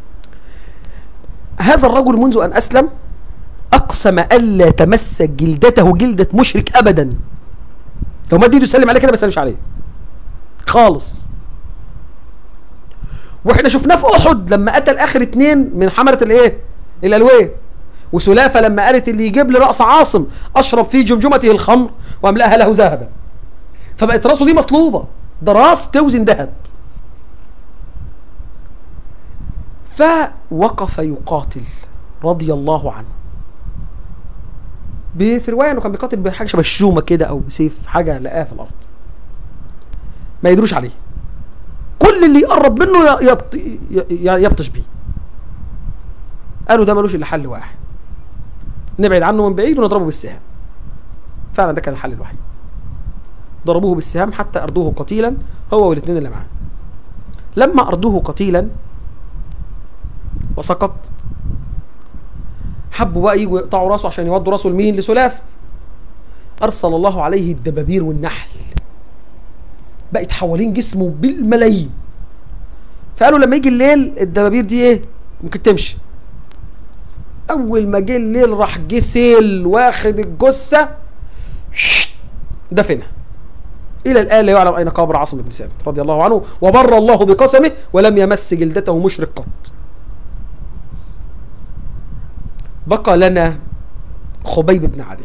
هذا الرجل منذ ان اسلم اقسم الا تمس جلدته جلده مشرك ابدا لو ما ايده يسلم عليه كده ما يسلمش عليه خالص واحنا شفناه في احد لما قتل اخر اتنين من حمله الايه الالويه وسلافه لما قالت اللي يجيب لي راس عاصم اشرب في جمجمته الخمر واملاها له ذهبا فبقت راسه دي مطلوبه ده راس توزن ذهب فوقف يقاتل رضي الله عنه ب- في روايه انه كان بيقاتل بحاجه شبه الشومه كده او بسيف حاجه لقاها في الارض ما يدروش عليه كل اللي يقرب منه ي- يبط... ي- ي- يبطش بيه قالوا ده ملوش الا حل واحد نبعد عنه من بعيد ونضربه بالسهام فعلا ده كان الحل الوحيد ضربوه بالسهام حتى اردوه قتيلا هو والاثنين اللي معاه لما اردوه قتيلا وسقط حبوا بقى يجوا يقطعوا راسه عشان يودوا راسه لمين لسلاف ارسل الله عليه الدبابير والنحل بقت حوالين جسمه بالملايين فقالوا لما يجي الليل الدبابير دي ايه ممكن تمشي اول ما جه الليل راح جه سيل واخد الجثه شت، دفنها الى الان لا يعلم اين قبر عاصم بن ثابت رضي الله عنه وبر الله بقسمه ولم يمس جلدته مشرك قط بقى لنا خبيب بن عدي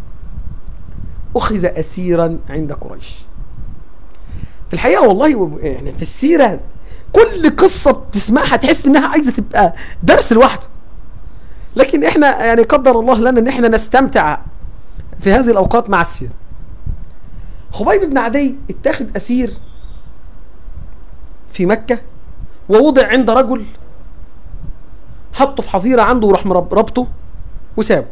اخذ اسيرا عند قريش في الحقيقه والله يعني في السيره كل قصه بتسمعها تحس انها عايزه تبقى درس لوحده لكن احنا يعني قدر الله لنا ان احنا نستمتع في هذه الاوقات مع السيره خبيب بن عدي اتاخد اسير في مكه ووضع عند رجل حطه في حظيره عنده وراح مرب- ربطه وسابه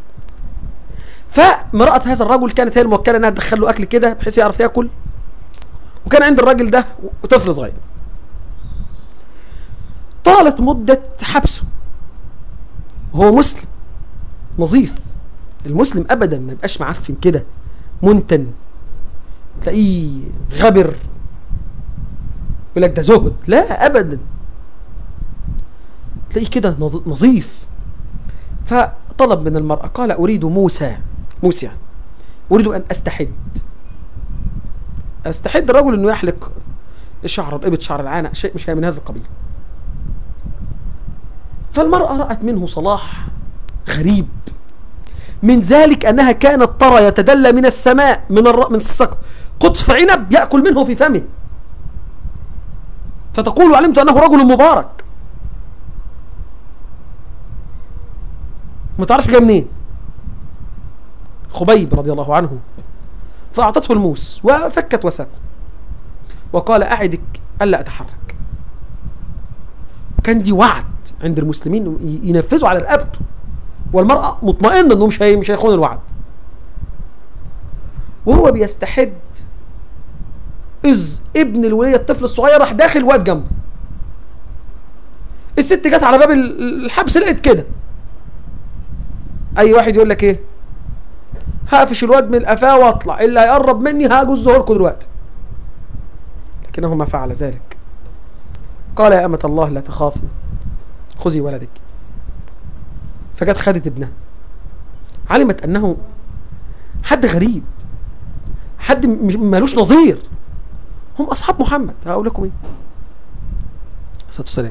فمرأة هذا الرجل كانت هي الموكلة انها تدخل له اكل كده بحيث يعرف ياكل وكان عند الراجل ده طفل صغير طالت مدة حبسه وهو مسلم نظيف المسلم ابدا ما يبقاش معفن كده منتن تلاقيه غبر يقول لك ده زهد لا ابدا تلاقيه كده نظ- نظيف فطلب من المرأة قال أريد موسى موسى يعني أريد أن أستحد أستحد الرجل أنه يحلق شعر الإبط شعر العانة شيء مش من هذا القبيل فالمرأة رأت منه صلاح غريب من ذلك أنها كانت ترى يتدلى من السماء من الر... من السقف قطف عنب يأكل منه في فمه فتقول علمت أنه رجل مبارك ما تعرفش جاي منين خبيب رضي الله عنه فأعطته الموس وفكت وساقه وقال أعدك ألا أتحرك وكان دي وعد عند المسلمين إنهم ي- ينفذوا على رقبته والمرأة مطمئنة انه مش هي مش هيخون الوعد وهو بيستحد إذ ابن الولية الطفل الصغير راح داخل واقف جنبه الست جت على باب ال- الحبس لقيت كده اي واحد يقول لك ايه هقفش الواد من قفاه واطلع اللي هيقرب مني هجزه لكم دلوقتي لكنه ما فعل ذلك قال يا أمة الله لا تخافي خذي ولدك فجت خدت ابنها علمت أنه حد غريب حد م- م- مالوش نظير هم أصحاب محمد هقول لكم إيه الصلاة والسلام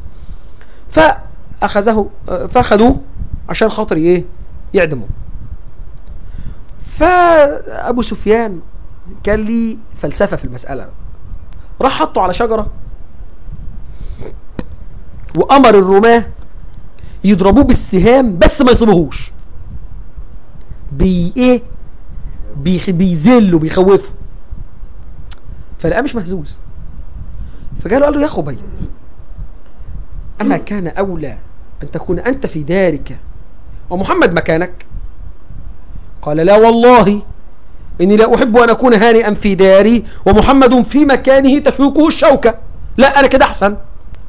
فأخذه فأخذوه عشان خاطر إيه يعدموه فأبو سفيان كان ليه فلسفة في المسألة راح حطه على شجرة وأمر الرماة يضربوه بالسهام بس ما يصيبوهوش بي ايه بيخ- بيذله بيخوفه فلقاه مش مهزوز فجاله قال له يا خبيب أما كان أولى أن تكون أنت في دارك ومحمد مكانك قال لا والله إني لا أحب أن أكون هانئا في داري ومحمد في مكانه تشوكه الشوكة لا أنا كده أحسن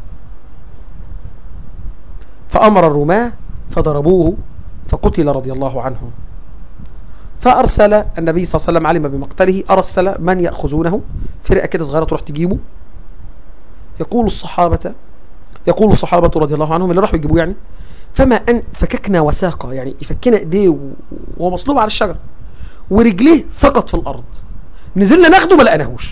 فأمر الرماة فضربوه فقتل رضي الله عنه فأرسل النبي صلى الله عليه وسلم علم بمقتله أرسل من يأخذونه فرقة كده صغيرة تروح تجيبه يقول الصحابة يقول الصحابة رضي الله عنهم اللي راحوا يجيبوه يعني فما أن فككنا وساقه يعني يفكنا ايديه و- وهو مصلوب على الشجرة ورجليه سقط في الأرض نزلنا ناخده ما لقيناهوش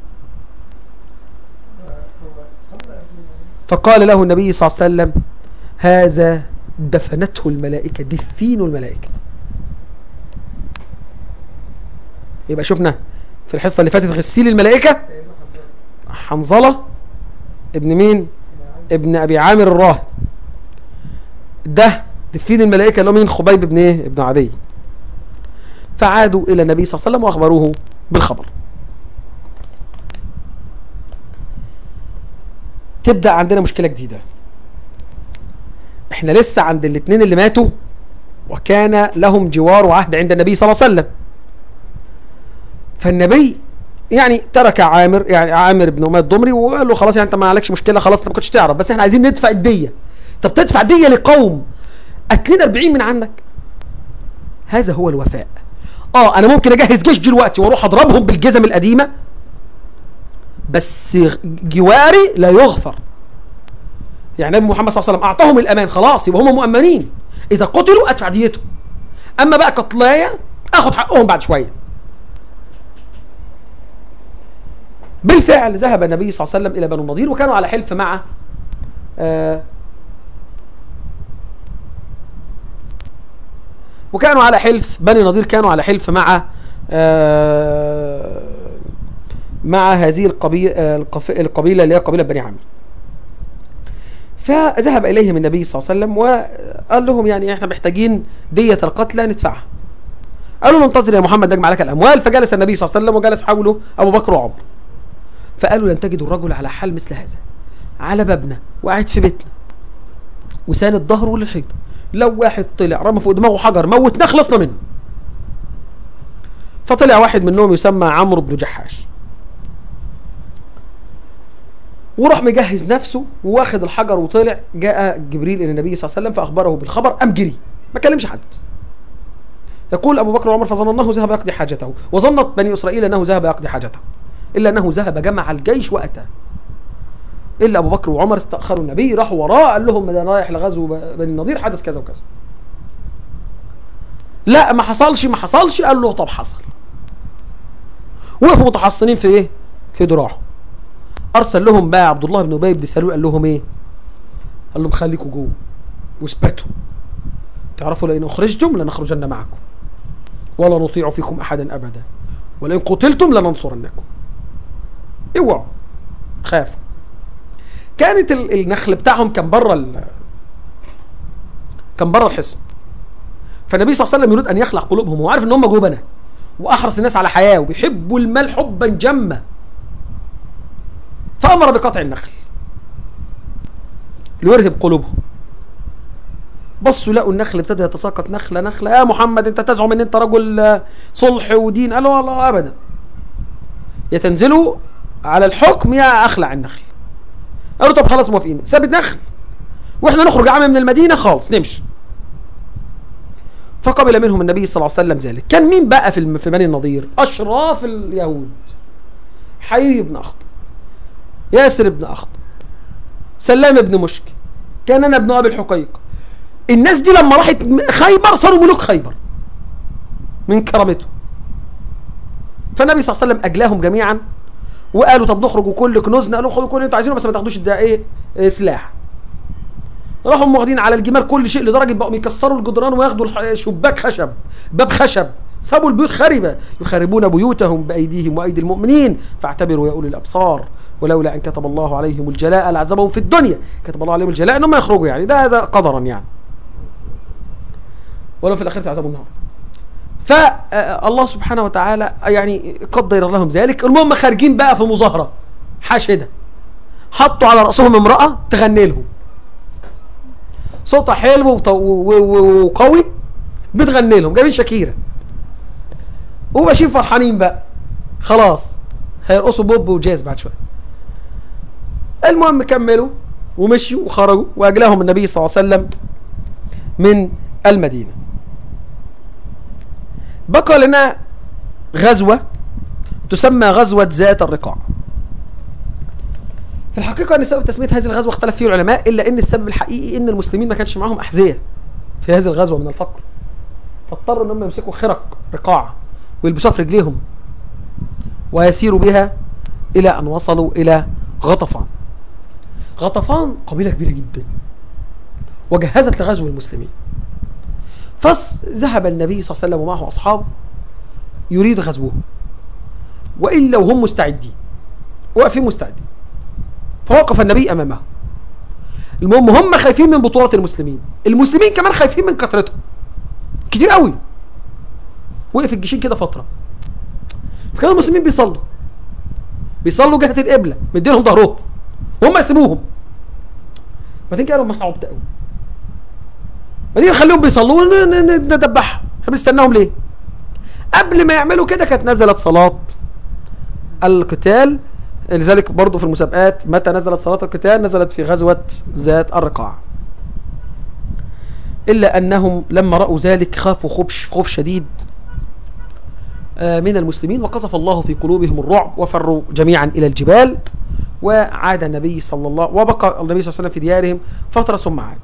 فقال له النبي صلى الله عليه وسلم هذا دفنته الملائكة دفين الملائكة يبقى شفنا في الحصة اللي فاتت غسيل الملائكة حنظلة ابن مين ابن أبي عامر الراهب ده دفين الملائكة اللي هو مين خبيب ابن ايه ابن عدي فعادوا إلى النبي صلى الله عليه وسلم وأخبروه بالخبر تبدأ عندنا مشكلة جديدة احنا لسه عند الاثنين اللي ماتوا وكان لهم جوار وعهد عند النبي صلى الله عليه وسلم فالنبي يعني ترك عامر يعني عامر بن اميه الضمري وقال له خلاص يعني انت ما عليكش مشكله خلاص انت ما كنتش تعرف بس احنا عايزين ندفع الديه طب تدفع ديه لقوم قتلنا 40 من عنك هذا هو الوفاء اه انا ممكن اجهز جيش دلوقتي واروح اضربهم بالجزم القديمه بس جواري لا يغفر يعني النبي محمد صلى الله عليه وسلم اعطاهم الامان خلاص يبقى هم مؤمنين اذا قتلوا ادفع ديتهم اما بقى قتلايا اخد حقهم بعد شويه بالفعل ذهب النبي صلى الله عليه وسلم الى بنو النضير وكانوا على حلف مع آه وكانوا على حلف بني النضير كانوا على حلف مع آه مع هذه القبيلة القبيلة اللي هي قبيلة بني عامر فذهب إليهم النبي صلى الله عليه وسلم وقال لهم يعني احنا محتاجين دية القتلى ندفعها قالوا له انتظر يا محمد نجمع لك الأموال فجلس النبي صلى الله عليه وسلم وجلس حوله أبو بكر وعمر فقالوا لن تجدوا الرجل على حال مثل هذا على بابنا وقاعد في بيتنا وساند ظهره للحيط لو واحد طلع رمى فوق دماغه حجر موتناه خلصنا منه فطلع واحد منهم يسمى عمرو بن جحاش وراح مجهز نفسه وواخد الحجر وطلع جاء جبريل الى النبي صلى الله عليه وسلم فاخبره بالخبر قام جري ما كلمش حد يقول ابو بكر وعمر فظنناه ذهب يقضي حاجته وظنت بني اسرائيل انه ذهب يقضي حاجته الا انه ذهب جمع الجيش واتى الا ابو بكر وعمر استاخروا النبي راحوا وراه قال لهم ده انا رايح لغزو بني النضير حدث كذا وكذا لا ما حصلش ما حصلش قال له طب حصل وقفوا متحصنين في ايه في دراعه ارسل لهم بقى عبد الله بن ابي بن سلول قال لهم ايه قال لهم خليكم جوه واثبتوا تعرفوا لئن اخرجتم لنخرجن معكم ولا نطيع فيكم احدا ابدا ولئن قتلتم لننصرنكم اوعوا خافوا كانت ال- النخل بتاعهم كان بره ال... كان بره الحصن فالنبي صلى الله عليه وسلم يريد ان يخلع قلوبهم وعارف ان هم جبنه واحرص الناس على حياه وبيحبوا المال حبا جما فامر بقطع النخل ليرهب قلوبهم بصوا لقوا النخل ابتدى يتساقط نخله نخله يا محمد انت تزعم ان انت رجل آه، صلح ودين قالوا والله ابدا يا تنزلوا على الحكم يا اخلع النخل قالوا طب خلاص موافقين ساب النخل واحنا نخرج يا عم من المدينه خالص نمشي فقبل منهم النبي صلى الله عليه وسلم ذلك كان مين بقى في الم- في بني النضير اشراف اليهود حيي بن اخطب ياسر بن اخطب سلام بن مشك كان انا ابن ابي الحقيق الناس دي لما راحت م- خيبر صاروا ملوك خيبر من كرامته فالنبي صلى الله عليه وسلم اجلاهم جميعا وقالوا طب نخرج وكل كنوزنا قالوا خدوا كل اللي انتوا عايزينه بس ما تاخدوش ده ايه إيه سلاح راحوا واخدين على الجمال كل شيء لدرجه بقوا يكسروا الجدران وياخدوا الح- شباك خشب باب خشب سابوا البيوت خربه يخربون بيوتهم بايديهم وايدي المؤمنين فاعتبروا يا اولي الابصار ولولا ان كتب الله عليهم الجلاء لعذبهم في الدنيا كتب الله عليهم الجلاء انهم يخرجوا يعني ده هذا قدرا يعني ولو في الاخره عذاب النار فالله سبحانه وتعالى يعني قدر لهم ذلك المهم خارجين بقى في مظاهره حاشده حطوا على راسهم امراه تغني لهم صوتها حلو وط- و- و- وقوي بتغني لهم جايبين شاكيرا وماشيين فرحانين بقى خلاص هيرقصوا بوب وجاز بعد شويه المهم كملوا ومشيوا وخرجوا واجلاهم النبي صلى الله عليه وسلم من المدينه بقى لنا غزوه تسمى غزوه ذات الرقاع في الحقيقه ان سبب تسميه هذه الغزوه اختلف فيه العلماء الا ان السبب الحقيقي ان المسلمين ما كانش معاهم احذيه في هذه الغزوه من الفقر فاضطروا ان هم يمسكوا خرق رقاع ويلبسوها في رجليهم ويسيروا بها الى ان وصلوا الى غطفان غطفان قبيله كبيره جدا وجهزت لغزو المسلمين فذهب النبي صلى الله عليه وسلم ومعه اصحابه يريد غزوهم والا وهم مستعدين واقفين مستعدين فوقف النبي امامه المهم هم خايفين من بطولة المسلمين المسلمين كمان خايفين من كثرتهم كتير قوي وقف الجيشين كده فترة فكانوا المسلمين بيصلوا بيصلوا جهة القبلة مدينهم ظهرهم وهم يسيبوهم بعدين قالوا ما احنا عبط قوي بعدين نخليهم بيصلوا ون- ن- ن- ندبحهم احنا بنستناهم ليه قبل ما يعملوا كده كانت نزلت صلاة القتال لذلك برضو في المسابقات متى نزلت صلاة القتال نزلت في غزوة ذات الرقاع إلا أنهم لما رأوا ذلك خافوا خبش خوف شديد آه، من المسلمين وقذف الله في قلوبهم الرعب وفروا جميعا إلى الجبال وعاد النبي صلى الله وبقى النبي صلى الله عليه وسلم في ديارهم فترة ثم عاد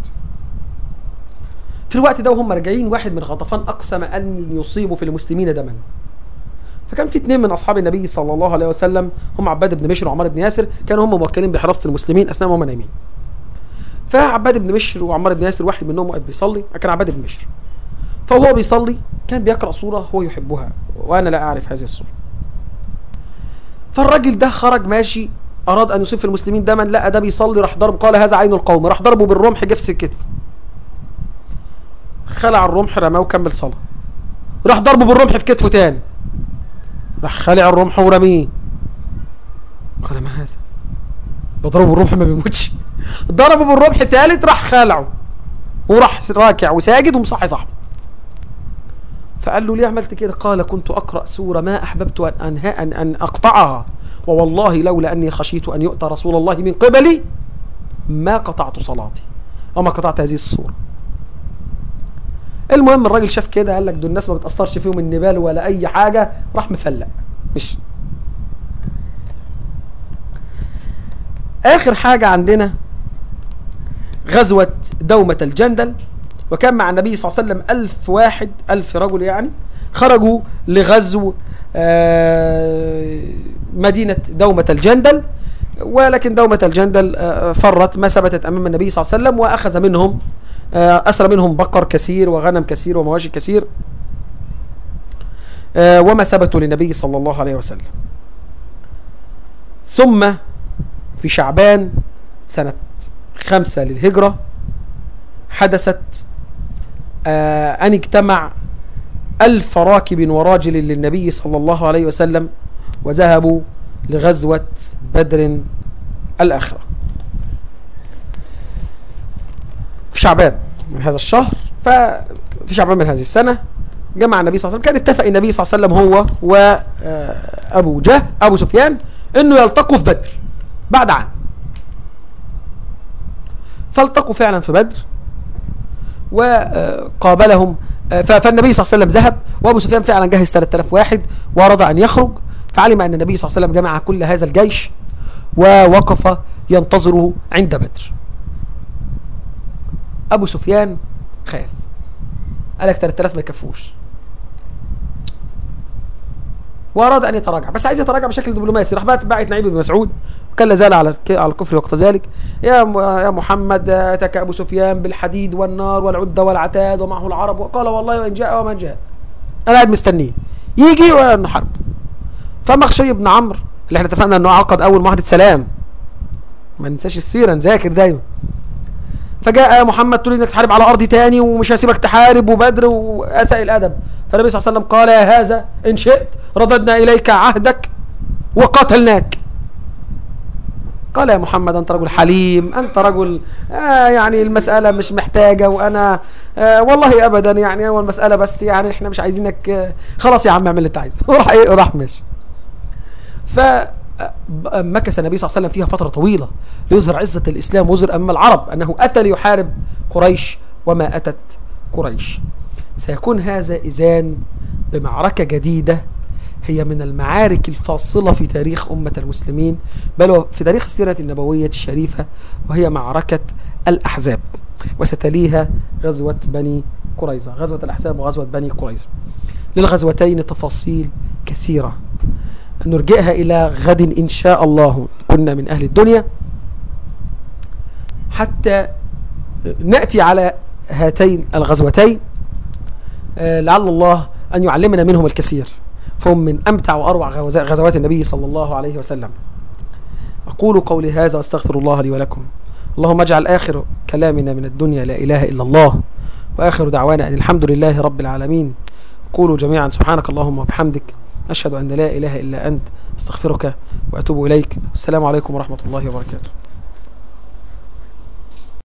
في الوقت ده وهم راجعين واحد من غطفان أقسم أن يصيبوا في المسلمين دما فكان في اثنين من اصحاب النبي صلى الله عليه وسلم هم عباد بن بشر وعمار بن ياسر كانوا هم موكلين بحراسه المسلمين اثناء ما هم نايمين فعباد بن بشر وعمار بن ياسر واحد منهم واقف بيصلي كان عباد بن بشر فهو بيصلي كان بيقرا سوره هو يحبها وانا لا اعرف هذه السوره فالراجل ده خرج ماشي اراد ان يصيب في المسلمين دما لقى ده بيصلي راح ضرب قال هذا عين القوم راح ضربه بالرمح جف كتفه خلع الرمح رماه وكمل صلاه راح ضربه بالرمح في كتفه تاني راح خلع الرمح ورميه قال ما هذا بضربه بالرمح ما بيموتش ضربه بالرمح تالت راح خلعه وراح راكع وساجد ومصحي صاحبه فقال له ليه عملت كده قال كنت اقرا سوره ما احببت ان انهى ان, أن اقطعها ووالله لولا اني خشيت ان يؤتى رسول الله من قبلي ما قطعت صلاتي او ما قطعت هذه السوره المهم الراجل شاف كده قال لك دول الناس ما بتاثرش فيهم النبال ولا اي حاجه راح مفلق مش اخر حاجه عندنا غزوه دومه الجندل وكان مع النبي صلى الله عليه وسلم ألف واحد ألف رجل يعني خرجوا لغزو آه، مدينة دومة الجندل ولكن دومة الجندل آه، فرت ما ثبتت أمام النبي صلى الله عليه وسلم وأخذ منهم آه، أسر منهم بقر كثير وغنم كثير ومواشي كثير آه، وما ثبتوا للنبي صلى الله عليه وسلم ثم في شعبان سنة خمسة للهجرة حدثت آه، أن اجتمع ألف راكب وراجل للنبي صلى الله عليه وسلم وذهبوا لغزوة بدر الآخرة في شعبان من هذا الشهر ففي شعبان من هذه السنة جمع النبي صلى الله عليه وسلم كان اتفق النبي صلى الله عليه وسلم هو وأبو جهل أبو سفيان إنه يلتقوا في بدر بعد عام فالتقوا فعلا في بدر وقابلهم ف- فالنبي صلى الله عليه وسلم ذهب وابو سفيان فعلا جهز 3000 واحد واراد ان يخرج فعلم ان النبي صلى الله عليه وسلم جمع كل هذا الجيش ووقف ينتظره عند بدر ابو سفيان خاف قال لك 3000 ما يكفوش واراد ان يتراجع بس عايز يتراجع بشكل دبلوماسي راح بقى باعت نعيم بن مسعود وكان لا زال على الك- على الكفر وقت ذلك يا م- يا محمد اتاك ابو سفيان بالحديد والنار والعده والعتاد ومعه العرب وقال والله وان جاء ومن جاء انا قاعد مستنيه يجي ونحارب فمخشي بن عمرو اللي احنا اتفقنا انه عقد اول معاهده سلام ما ننساش السيره نذاكر دايما فجاء محمد تريد انك تحارب على ارضي تاني ومش هسيبك تحارب وبدر واساء الادب فالنبي صلى الله عليه وسلم قال يا هذا ان شئت رددنا اليك عهدك وقاتلناك قال يا محمد انت رجل حليم انت رجل آه يعني المساله مش محتاجه وانا آه والله ابدا يعني هو المساله بس يعني احنا مش عايزينك آه خلاص يا عم اعمل اللي انت عايزه وراح ايه وراح ماشي ف مكث النبي صلى الله عليه وسلم فيها فتره طويله ليظهر عزه الاسلام ويظهر امام العرب انه اتى ليحارب قريش وما اتت قريش سيكون هذا اذان بمعركه جديده هي من المعارك الفاصله في تاريخ امه المسلمين بل في تاريخ السيره النبويه الشريفه وهي معركه الاحزاب وستليها غزوه بني قريظه غزوه الاحزاب وغزوه بني قريظه للغزوتين تفاصيل كثيره نرجئها إلى غد إن شاء الله كنا من أهل الدنيا حتى نأتي على هاتين الغزوتين آه، لعل الله أن يعلمنا منهم الكثير فهم من أمتع وأروع غوز- غزوات النبي صلى الله عليه وسلم أقول قولي هذا وأستغفر الله لي ولكم اللهم اجعل آخر كلامنا من الدنيا لا إله إلا الله وآخر دعوانا أن الحمد لله رب العالمين قولوا جميعا سبحانك اللهم وبحمدك أشهد أن لا إله إلا أنت أستغفرك وأتوب إليك السلام عليكم ورحمة الله وبركاته